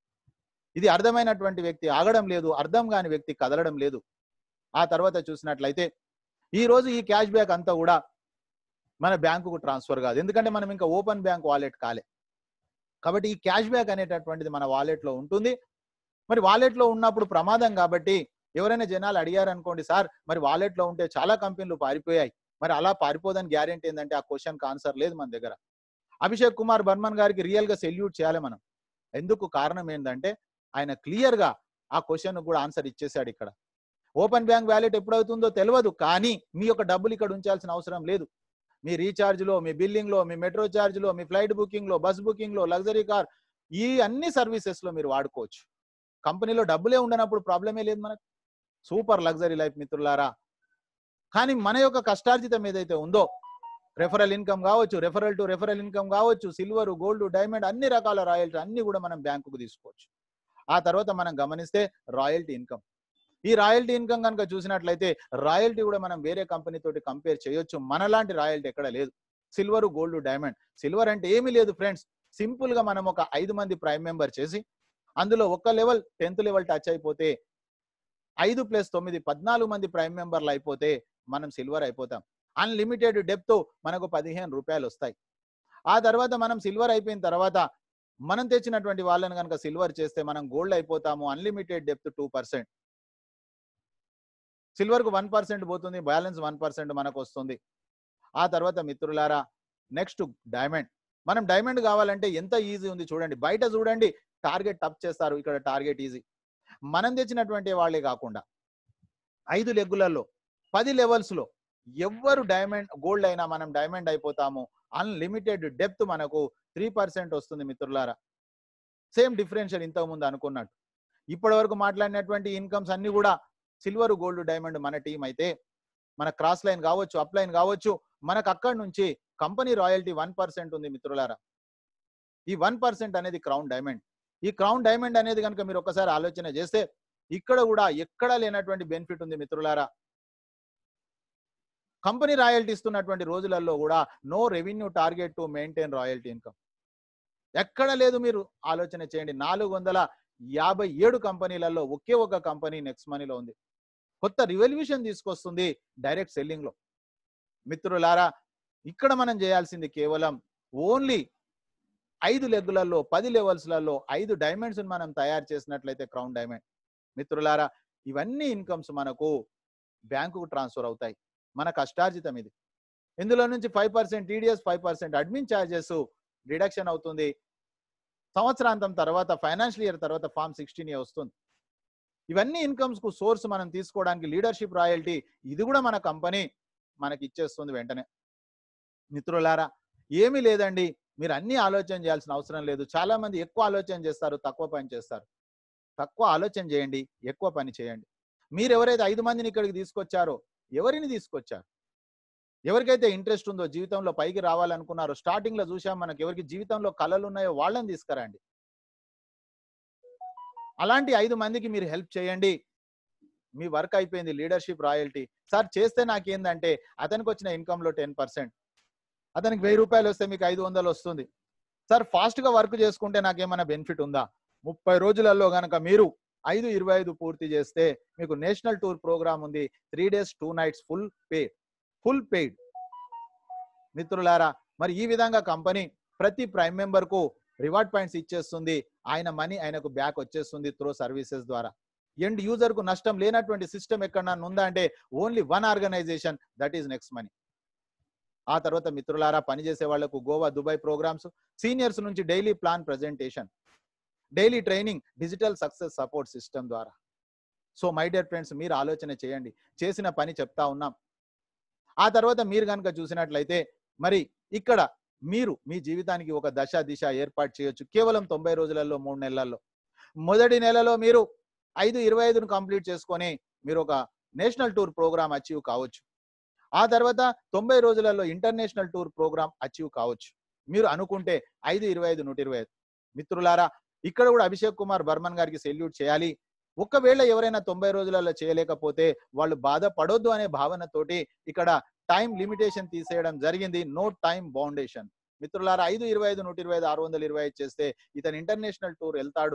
ఇది అర్థమైనటువంటి వ్యక్తి ఆగడం లేదు అర్థం కాని వ్యక్తి కదలడం లేదు ఆ తర్వాత చూసినట్లయితే ఈ రోజు ఈ క్యాష్ బ్యాక్ అంతా కూడా మన బ్యాంకుకు ట్రాన్స్ఫర్ కాదు ఎందుకంటే మనం ఇంకా ఓపెన్ బ్యాంక్ వాలెట్ కాలే కాబట్టి ఈ క్యాష్ బ్యాక్ అనేటటువంటిది మన వాలెట్ లో ఉంటుంది మరి వాలెట్ లో ఉన్నప్పుడు ప్రమాదం కాబట్టి ఎవరైనా జనాలు అడిగారు అనుకోండి సార్ మరి వాలెట్ లో ఉంటే చాలా కంపెనీలు పారిపోయాయి మరి అలా పారిపోదని గ్యారెంటీ ఏంటంటే ఆ క్వశ్చన్ ఆన్సర్ లేదు మన దగ్గర అభిషేక్ కుమార్ బర్మన్ గారికి రియల్ గా సెల్యూట్ చేయాలి మనం ఎందుకు కారణం ఏంటంటే ఆయన క్లియర్ గా ఆ క్వశ్చన్ కూడా ఆన్సర్ ఇచ్చేసాడు ఇక్కడ ఓపెన్ బ్యాంక్ వ్యాలెట్ ఎప్పుడవుతుందో తెలియదు కానీ మీ యొక్క డబ్బులు ఇక్కడ ఉంచాల్సిన అవసరం లేదు మీ రీఛార్జ్ లో మీ బిల్లింగ్ లో మీ మెట్రో ఛార్జ్ లో మీ ఫ్లైట్ బుకింగ్ లో బస్ బుకింగ్ లో లగ్జరీ కార్ ఈ అన్ని సర్వీసెస్ లో మీరు వాడుకోవచ్చు కంపెనీలో డబ్బులే ఉండనప్పుడు ప్రాబ్లమే లేదు మనకు సూపర్ లగ్జరీ లైఫ్ మిత్రులారా కానీ మన యొక్క కష్టార్జితం ఏదైతే ఉందో రెఫరల్ ఇన్కమ్ కావచ్చు రెఫరల్ టు రెఫరల్ ఇన్కమ్ కావచ్చు సిల్వర్ గోల్డ్ డైమండ్ అన్ని రకాల రాయల్టీ అన్ని కూడా మనం బ్యాంకుకు తీసుకోవచ్చు ఆ తర్వాత మనం గమనిస్తే రాయల్టీ ఇన్కమ్ ఈ రాయల్టీ ఇన్కమ్ కనుక చూసినట్లయితే రాయల్టీ కూడా మనం వేరే కంపెనీ తోటి కంపేర్ చేయొచ్చు మనలాంటి రాయల్టీ ఎక్కడ లేదు సిల్వర్ గోల్డ్ డైమండ్ సిల్వర్ అంటే ఏమీ లేదు ఫ్రెండ్స్ సింపుల్ గా మనం ఒక ఐదు మంది ప్రైమ్ మెంబర్ చేసి అందులో ఒక్క లెవెల్ టెన్త్ లెవెల్ టచ్ అయిపోతే ఐదు ప్లస్ తొమ్మిది పద్నాలుగు మంది ప్రైమ్ మెంబర్లు అయిపోతే మనం సిల్వర్ అయిపోతాం అన్లిమిటెడ్ డెప్త్ మనకు పదిహేను రూపాయలు వస్తాయి ఆ తర్వాత మనం సిల్వర్ అయిపోయిన తర్వాత మనం తెచ్చినటువంటి వాళ్ళని కనుక సిల్వర్ చేస్తే మనం గోల్డ్ అయిపోతాము unlimited depth two percent silver కు వన్ పర్సెంట్ పోతుంది బ్యాలెన్స్ వన్ పర్సెంట్ మనకు వస్తుంది ఆ తర్వాత మిత్రులారా నెక్స్ట్ డైమండ్ మనం డైమండ్ కావాలంటే ఎంత ఈజీ ఉంది చూడండి బయట చూడండి టార్గెట్ టప్ చేస్తారు ఇక్కడ టార్గెట్ ఈజీ మనం తెచ్చినటువంటి వాళ్ళే కాకుండా ఐదు లెగ్గులలో పది లెవెల్స్ లో ఎవ్వరు డైమండ్ గోల్డ్ అయినా మనం డైమండ్ అయిపోతాము అన్లిమిటెడ్ డెప్త్ మనకు త్రీ పర్సెంట్ వస్తుంది మిత్రులారా సేమ్ డిఫరెన్షియల్ ఇంతకు ముందు అనుకున్నట్టు ఇప్పటి వరకు మాట్లాడినటువంటి ఇన్కమ్స్ అన్ని కూడా సిల్వర్ గోల్డ్ డైమండ్ మన టీం అయితే మన క్రాస్ లైన్ కావచ్చు అప్ లైన్ కావచ్చు మనకు అక్కడి నుంచి కంపెనీ రాయల్టీ వన్ పర్సెంట్ ఉంది మిత్రులారా ఈ వన్ పర్సెంట్ అనేది క్రౌన్ డైమండ్ ఈ క్రౌన్ డైమండ్ అనేది కనుక మీరు ఒకసారి ఆలోచన చేస్తే ఇక్కడ కూడా ఎక్కడా లేనటువంటి బెనిఫిట్ ఉంది మిత్రులారా కంపెనీ రాయల్టీ ఇస్తున్నటువంటి రోజులలో కూడా no revenue target to maintain royalty income ఎక్కడ లేదు మీరు ఆలోచన చేయండి నాలుగు వందల యాభై ఏడు కంపెనీలలో ఒకే ఒక కంపెనీ నెక్స్ట్ మనీలో ఉంది కొత్త రివల్యూషన్ తీసుకొస్తుంది డైరెక్ట్ సెల్లింగ్ లో మిత్రులారా ఇక్కడ మనం చేయాల్సింది కేవలం ఓన్లీ ఐదు లెగ్గులలో పది లెవెల్స్లలో ఐదు డైమండ్స్ మనం తయారు చేసినట్లయితే క్రౌన్ డైమండ్ మిత్రులారా ఇవన్నీ ఇన్కమ్స్ మనకు బ్యాంకుకు ట్రాన్స్ఫర్ అవుతాయి మన కష్టార్జితం ఇది ఇందులో నుంచి five percent TDS five percent admin charges deduction అవుతుంది సంవత్సరాంతం తర్వాత ఫైనాన్షియల్ ఇయర్ తర్వాత ఫామ్ సిక్స్టీన్ ఏ వస్తుంది ఇవన్నీ ఇన్కమ్స్ కు సోర్స్ మనం తీసుకోవడానికి లీడర్షిప్ రాయల్టీ ఇది కూడా మన కంపెనీ మనకి ఇచ్చేస్తుంది వెంటనే మిత్రులారా ఏమీ లేదండి మీరు అన్ని ఆలోచన చేయాల్సిన అవసరం లేదు చాలా మంది ఎక్కువ ఆలోచన చేస్తారు తక్కువ పని చేస్తారు తక్కువ ఆలోచన చేయండి ఎక్కువ పని చేయండి మీరు ఎవరైతే ఐదు మందిని ఇక్కడికి తీసుకొచ్చారో ఎవరిని తీసుకొచ్చారు ఎవరికైతే ఇంట్రెస్ట్ ఉందో జీవితంలో పైకి రావాలనుకున్నారో స్టార్టింగ్ లో చూసాం మనకి ఎవరికి జీవితంలో కళలు ఉన్నాయో వాళ్ళని తీసుకురండి అలాంటి ఐదు మందికి మీరు హెల్ప్ చేయండి మీ వర్క్ అయిపోయింది లీడర్షిప్ రాయల్టీ సార్ చేస్తే నాకేందంటే అతనికి వచ్చిన ఇన్కమ్ లో టెన్ పర్సెంట్ అతనికి వెయ్యి రూపాయలు వస్తే మీకు ఐదు వందలు వస్తుంది సార్ ఫాస్ట్ గా వర్క్ చేసుకుంటే నాకేమైనా బెనిఫిట్ ఉందా ముప్పై రోజులలో గనక మీరు ఐదు ఇరవై ఐదు పూర్తి చేస్తే మీకు నేషనల్ టూర్ ప్రోగ్రామ్ ఉంది three days two nights full paid full paid మిత్రులారా మరి ఈ విధంగా కంపెనీ ప్రతి ప్రైమ్ మెంబర్ కు రివార్డ్ పాయింట్స్ ఇచ్చేస్తుంది ఆయన మనీ ఆయనకు బ్యాక్ వచ్చేస్తుంది త్రూ సర్వీసెస్ ద్వారా ఎండ్ యూజర్ కు నష్టం లేనటువంటి సిస్టమ్ ఎక్కడన్నా ఉందా అంటే only one organisation that is Next money ఆ తర్వాత మిత్రులారా పనిచేసే వాళ్లకు గోవా దుబాయ్ ప్రోగ్రామ్స్ సీనియర్స్ నుంచి daily plan presentation daily training digital success support system ద్వారా సో మై డియర్ ఫ్రెండ్స్ మీరు ఆలోచన చేయండి చేసిన పని చెప్తా ఉన్నాం ఆ తర్వాత మీరు కనుక చూసినట్లయితే మరి ఇక్కడ మీరు మీ జీవితానికి ఒక దశ దిశ ఏర్పాటు చేయొచ్చు కేవలం తొంభై రోజులలో మూడు నెలల్లో మొదటి నెలలో మీరు ఐదు ఇరవై ఐదును కంప్లీట్ చేసుకొని మీరు ఒక నేషనల్ టూర్ ప్రోగ్రామ్ అచీవ్ కావచ్చు ఆ తర్వాత తొంభై రోజులలో ఇంటర్నేషనల్ టూర్ ప్రోగ్రామ్ అచీవ్ కావచ్చు మీరు అనుకుంటే ఐదు ఇరవై ఐదు నూట ఇరవై ఐదు మిత్రులారా ఇక్కడ కూడా అభిషేక్ కుమార్ బర్మన్ గారికి సెల్యూట్ చేయాలి ఒకవేళ ఎవరైనా తొంభై రోజులలో చేయలేకపోతే వాళ్ళు బాధపడొద్దు అనే భావనతోటి ఇక్కడ టైం లిమిటేషన్ తీసేయడం జరిగింది నో టైం బౌండేషన్ మిత్రులారా ఐదు ఇరవై ఐదు నూట ఇరవై ఐదు ఆరు వందల ఇరవై ఐదు చేస్తే ఇతను ఇంటర్నేషనల్ టూర్ వెళ్తాడు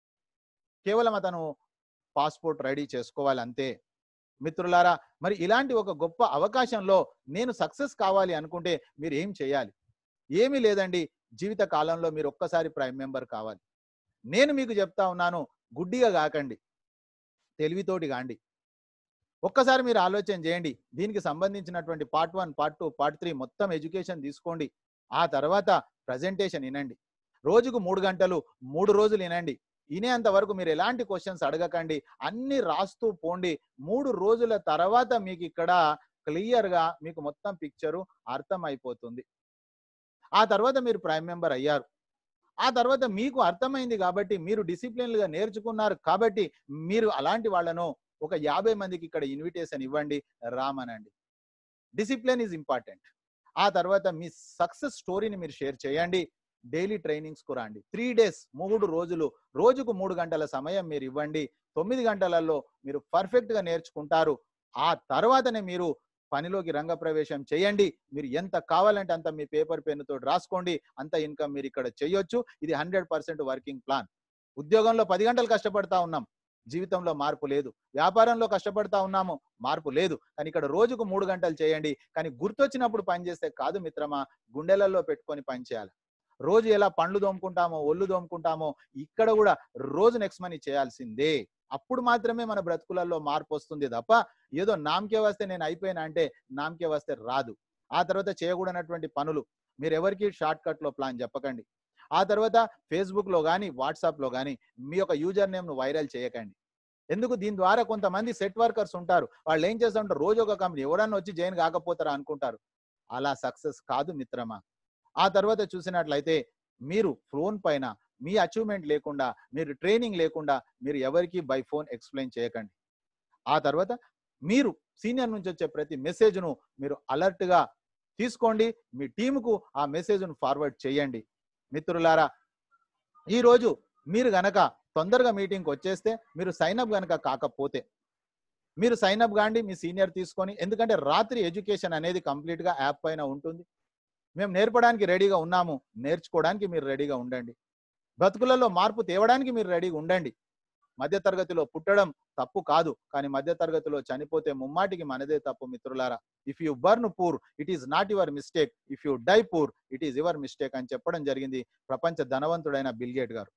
కేవలం అతను పాస్పోర్ట్ రెడీ చేసుకోవాలి అంతే మిత్రులారా మరి ఇలాంటి ఒక గొప్ప అవకాశంలో నేను సక్సెస్ కావాలి అనుకుంటే మీరు ఏం చేయాలి ఏమీ లేదండి జీవిత కాలంలో మీరు ఒక్కసారి ప్రైమ్ మెంబర్ కావాలి నేను మీకు చెప్తా ఉన్నాను గుడ్డిగా కాకండి తెలివితోటి కాండి ఒక్కసారి మీరు ఆలోచన చేయండి దీనికి సంబంధించినటువంటి part one part two part three మొత్తం ఎడ్యుకేషన్ తీసుకోండి ఆ తర్వాత ప్రజెంటేషన్ వినండి రోజుకు మూడు గంటలు మూడు రోజులు వినండి వినేంత వరకు మీరు ఎలాంటి క్వశ్చన్స్ అడగకండి అన్ని రాస్తూ పోండి మూడు రోజుల తర్వాత మీకు ఇక్కడ క్లియర్ గా మీకు మొత్తం పిక్చరు అర్థం అయిపోతుంది ఆ తర్వాత మీరు ప్రైమ్ మెంబర్ అయ్యారు ఆ తర్వాత మీకు అర్థమైంది కాబట్టి మీరు డిసిప్లిన్ గా నేర్చుకున్నారు కాబట్టి మీరు అలాంటి వాళ్ళను ఒక యాభై మందికి ఇక్కడ ఇన్విటేషన్ ఇవ్వండి రామనండి డిసిప్లిన్ ఈజ్ ఇంపార్టెంట్ ఆ తర్వాత మీ సక్సెస్ స్టోరీని మీరు షేర్ చేయండి డైలీ ట్రైనింగ్స్ కు రండి త్రీ డేస్ మూడు రోజులు రోజుకు మూడు గంటల సమయం మీరు ఇవ్వండి తొమ్మిది గంటలలో మీరు పర్ఫెక్ట్ గా నేర్చుకుంటారు ఆ తర్వాతనే మీరు పనిలోకి రంగ ప్రవేశం చేయండి మీరు ఎంత కావాలంటే అంత మీ పేపర్ పెన్ తోటి రాసుకోండి అంత ఇన్కమ్ మీరు ఇక్కడ చేయొచ్చు ఇది హండ్రెడ్ పర్సెంట్ వర్కింగ్ ప్లాన్ ఉద్యోగంలో పది గంటలు కష్టపడతా ఉన్నాం జీవితంలో మార్పు లేదు వ్యాపారంలో కష్టపడతా ఉన్నాము మార్పు లేదు కానీ ఇక్కడ రోజుకు మూడు గంటలు చేయండి కానీ గుర్తొచ్చినప్పుడు పని చేస్తే కాదు మిత్రమా గుండెలలో పెట్టుకొని పని చేయాలి రోజు ఎలా పండ్లు దోముకుంటామో ఒళ్ళు దోముకుంటామో ఇక్కడ కూడా రోజు నెక్స్ట్ మనీ చేయాల్సిందే అప్పుడు మాత్రమే మన బ్రతుకులలో మార్పు వస్తుంది తప్ప ఏదో నామకే వస్తే నేను అయిపోయినా అంటే నామకే వస్తే రాదు ఆ తర్వాత చేయకూడనటువంటి పనులు మీరు ఎవరికి షార్ట్ కట్ లో ప్లాన్ చెప్పకండి ఆ తర్వాత ఫేస్బుక్ లో కానీ వాట్సాప్ లో కానీ మీ యొక్క యూజర్ నేమ్ ను వైరల్ చేయకండి ఎందుకు దీని ద్వారా కొంతమంది సెట్ వర్కర్స్ ఉంటారు వాళ్ళు ఏం చేస్తుంటారు రోజు ఒక కంపెనీ ఎవరన్నా వచ్చి జాయిన్ కాకపోతారా అనుకుంటారు అలా సక్సెస్ కాదు మిత్రమా ఆ తర్వాత చూసినట్లయితే మీరు ఫోన్ పైన మీ అచీవ్మెంట్ లేకుండా మీరు ట్రైనింగ్ లేకుండా మీరు ఎవరికి బై ఫోన్ ఎక్స్ప్లెయిన్ చేయకండి ఆ తర్వాత మీరు సీనియర్ నుంచి వచ్చే ప్రతి మెసేజ్ను మీరు అలర్ట్ గా తీసుకోండి మీ టీముకు ఆ మెసేజ్ను ఫార్వర్డ్ చేయండి మిత్రులారా ఈరోజు మీరు గనక తొందరగా మీటింగ్కి వచ్చేస్తే మీరు సైన్ అప్ గనక కాకపోతే మీరు సైన్ అప్ కాండి మీ సీనియర్ తీసుకొని ఎందుకంటే రాత్రి ఎడ్యుకేషన్ అనేది కంప్లీట్ గా యాప్ పైన ఉంటుంది మేము నేర్పడానికి రెడీగా ఉన్నాము నేర్చుకోవడానికి మీరు రెడీగా ఉండండి బ్రతుకులలో మార్పు తేవడానికి మీరు రెడీగా ఉండండి మధ్య తరగతిలో పుట్టడం తప్పు కాదు కానీ మధ్య తరగతిలో చనిపోతే ముమ్మాటికి మనదే తప్పు మిత్రులారా if you born poor it is not your mistake if you die poor it is your mistake అని చెప్పడం జరిగింది ప్రపంచ ధనవంతుడైన బిల్గేట్ గారు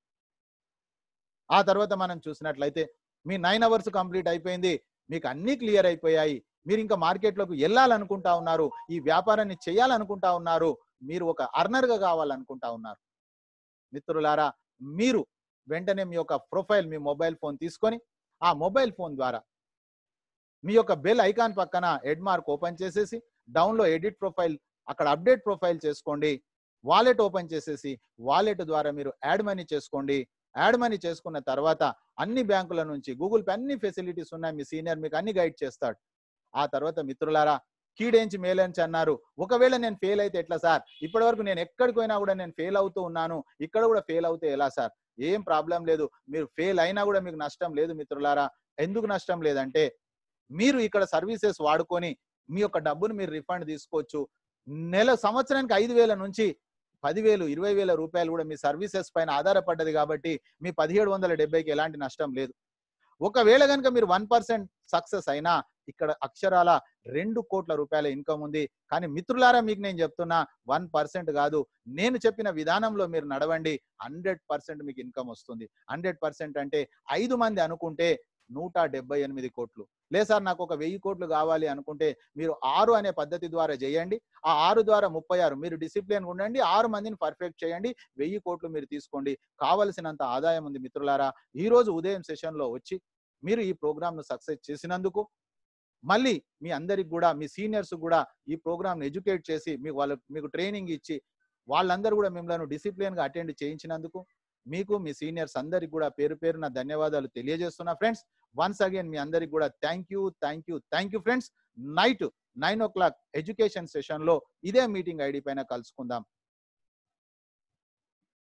ఆ తర్వాత మనం చూసినట్లయితే మీ నైన్ అవర్స్ కంప్లీట్ అయిపోయింది మీకు అన్ని క్లియర్ అయిపోయాయి మీరు ఇంకా మార్కెట్లోకి వెళ్ళాలనుకుంటా ఉన్నారు ఈ వ్యాపారాన్ని చేయాలనుకుంటా ఉన్నారు మీరు ఒక అర్నర్ గా కావాలనుకుంటా ఉన్నారు మిత్రులారా మీరు వెంటనే మీ యొక్క ప్రొఫైల్ మీ మొబైల్ ఫోన్ తీసుకొని ఆ మొబైల్ ఫోన్ ద్వారా మీ యొక్క బెల్ ఐకాన్ పక్కన ఎడ్ మార్క్ ఓపెన్ చేసేసి డౌన్లో ఎడిట్ ప్రొఫైల్ అక్కడ అప్డేట్ ప్రొఫైల్ చేసుకోండి వాలెట్ ఓపెన్ చేసేసి వాలెట్ ద్వారా మీరు యాడ్ మనీ చేసుకోండి యాడ్ మనీ చేసుకున్న తర్వాత అన్ని బ్యాంకుల నుంచి గూగుల్ పే అన్ని ఫెసిలిటీస్ ఉన్నాయి మీ సీనియర్ మీకు అన్ని గైడ్ చేస్తాడు ఆ తర్వాత మిత్రులారా కీడేంచి మేలేంచి అన్నారు ఒకవేళ నేను ఫెయిల్ అయితే ఎట్లా సార్ ఇప్పటి వరకు నేను ఎక్కడికి పోయినా కూడా నేను ఫెయిల్ అవుతూ ఉన్నాను ఇక్కడ కూడా ఫెయిల్ అవుతే ఎలా సార్ ఏం ప్రాబ్లం లేదు మీరు ఫెయిల్ అయినా కూడా మీకు నష్టం లేదు మిత్రులారా ఎందుకు నష్టం లేదంటే మీరు ఇక్కడ సర్వీసెస్ వాడుకొని మీ యొక్క డబ్బును మీరు రిఫండ్ తీసుకోవచ్చు నెల సంవత్సరానికి ఐదు వేల నుంచి పదివేలు ఇరవై వేల రూపాయలు కూడా మీ సర్వీసెస్ పైన ఆధారపడ్డది కాబట్టి మీ పదిహేడు వందల డెబ్బైకి ఎలాంటి నష్టం లేదు ఒకవేళ కనుక మీరు వన్ పర్సెంట్ సక్సెస్ అయినా ఇక్కడ అక్షరాల రెండు కోట్ల రూపాయల ఇన్కమ్ ఉంది కానీ మిత్రులారా మీకు నేను చెప్తున్నా వన్ పర్సెంట్ కాదు నేను చెప్పిన విధానంలో మీరు నడవండి హండ్రెడ్ పర్సెంట్ మీకు ఇన్కమ్ వస్తుంది హండ్రెడ్ పర్సెంట్ అంటే ఐదు మంది అనుకుంటే నూట డెబ్బై ఎనిమిది కోట్లు లేదు సార్ నాకు ఒక వెయ్యి కోట్లు కావాలి అనుకుంటే మీరు ఆరు అనే పద్ధతి ద్వారా చేయండి ఆ ఆరు ద్వారా ముప్పై ఆరు మీరు డిసిప్లిన్ ఉండండి ఆరు మందిని పర్ఫెక్ట్ చేయండి వెయ్యి కోట్లు మీరు తీసుకోండి కావలసినంత ఆదాయం ఉంది మిత్రులారా ఈ రోజు ఉదయం సెషన్ లో వచ్చి మీరు ఈ ప్రోగ్రామ్ ను సక్సెస్ చేసినందుకు మళ్ళీ మీ అందరికి కూడా మీ సీనియర్స్ కూడా ఈ ప్రోగ్రామ్ ఎడ్యుకేట్ చేసి మీకు వాళ్ళ మీకు ట్రైనింగ్ ఇచ్చి వాళ్ళందరూ కూడా మిమ్మల్ని డిసిప్లిన్ గా అటెండ్ చేయించినందుకు మీకు మీ సీనియర్స్ అందరికి కూడా పేరు పేరున ధన్యవాదాలు తెలియజేస్తున్నా ఫ్రెండ్స్ వన్స్ అగైన్ మీ అందరికి కూడా thank you thank you thank you friends night nine o'clock education session లో ఇదే మీటింగ్ ఐడి పైన కలుసుకుందాం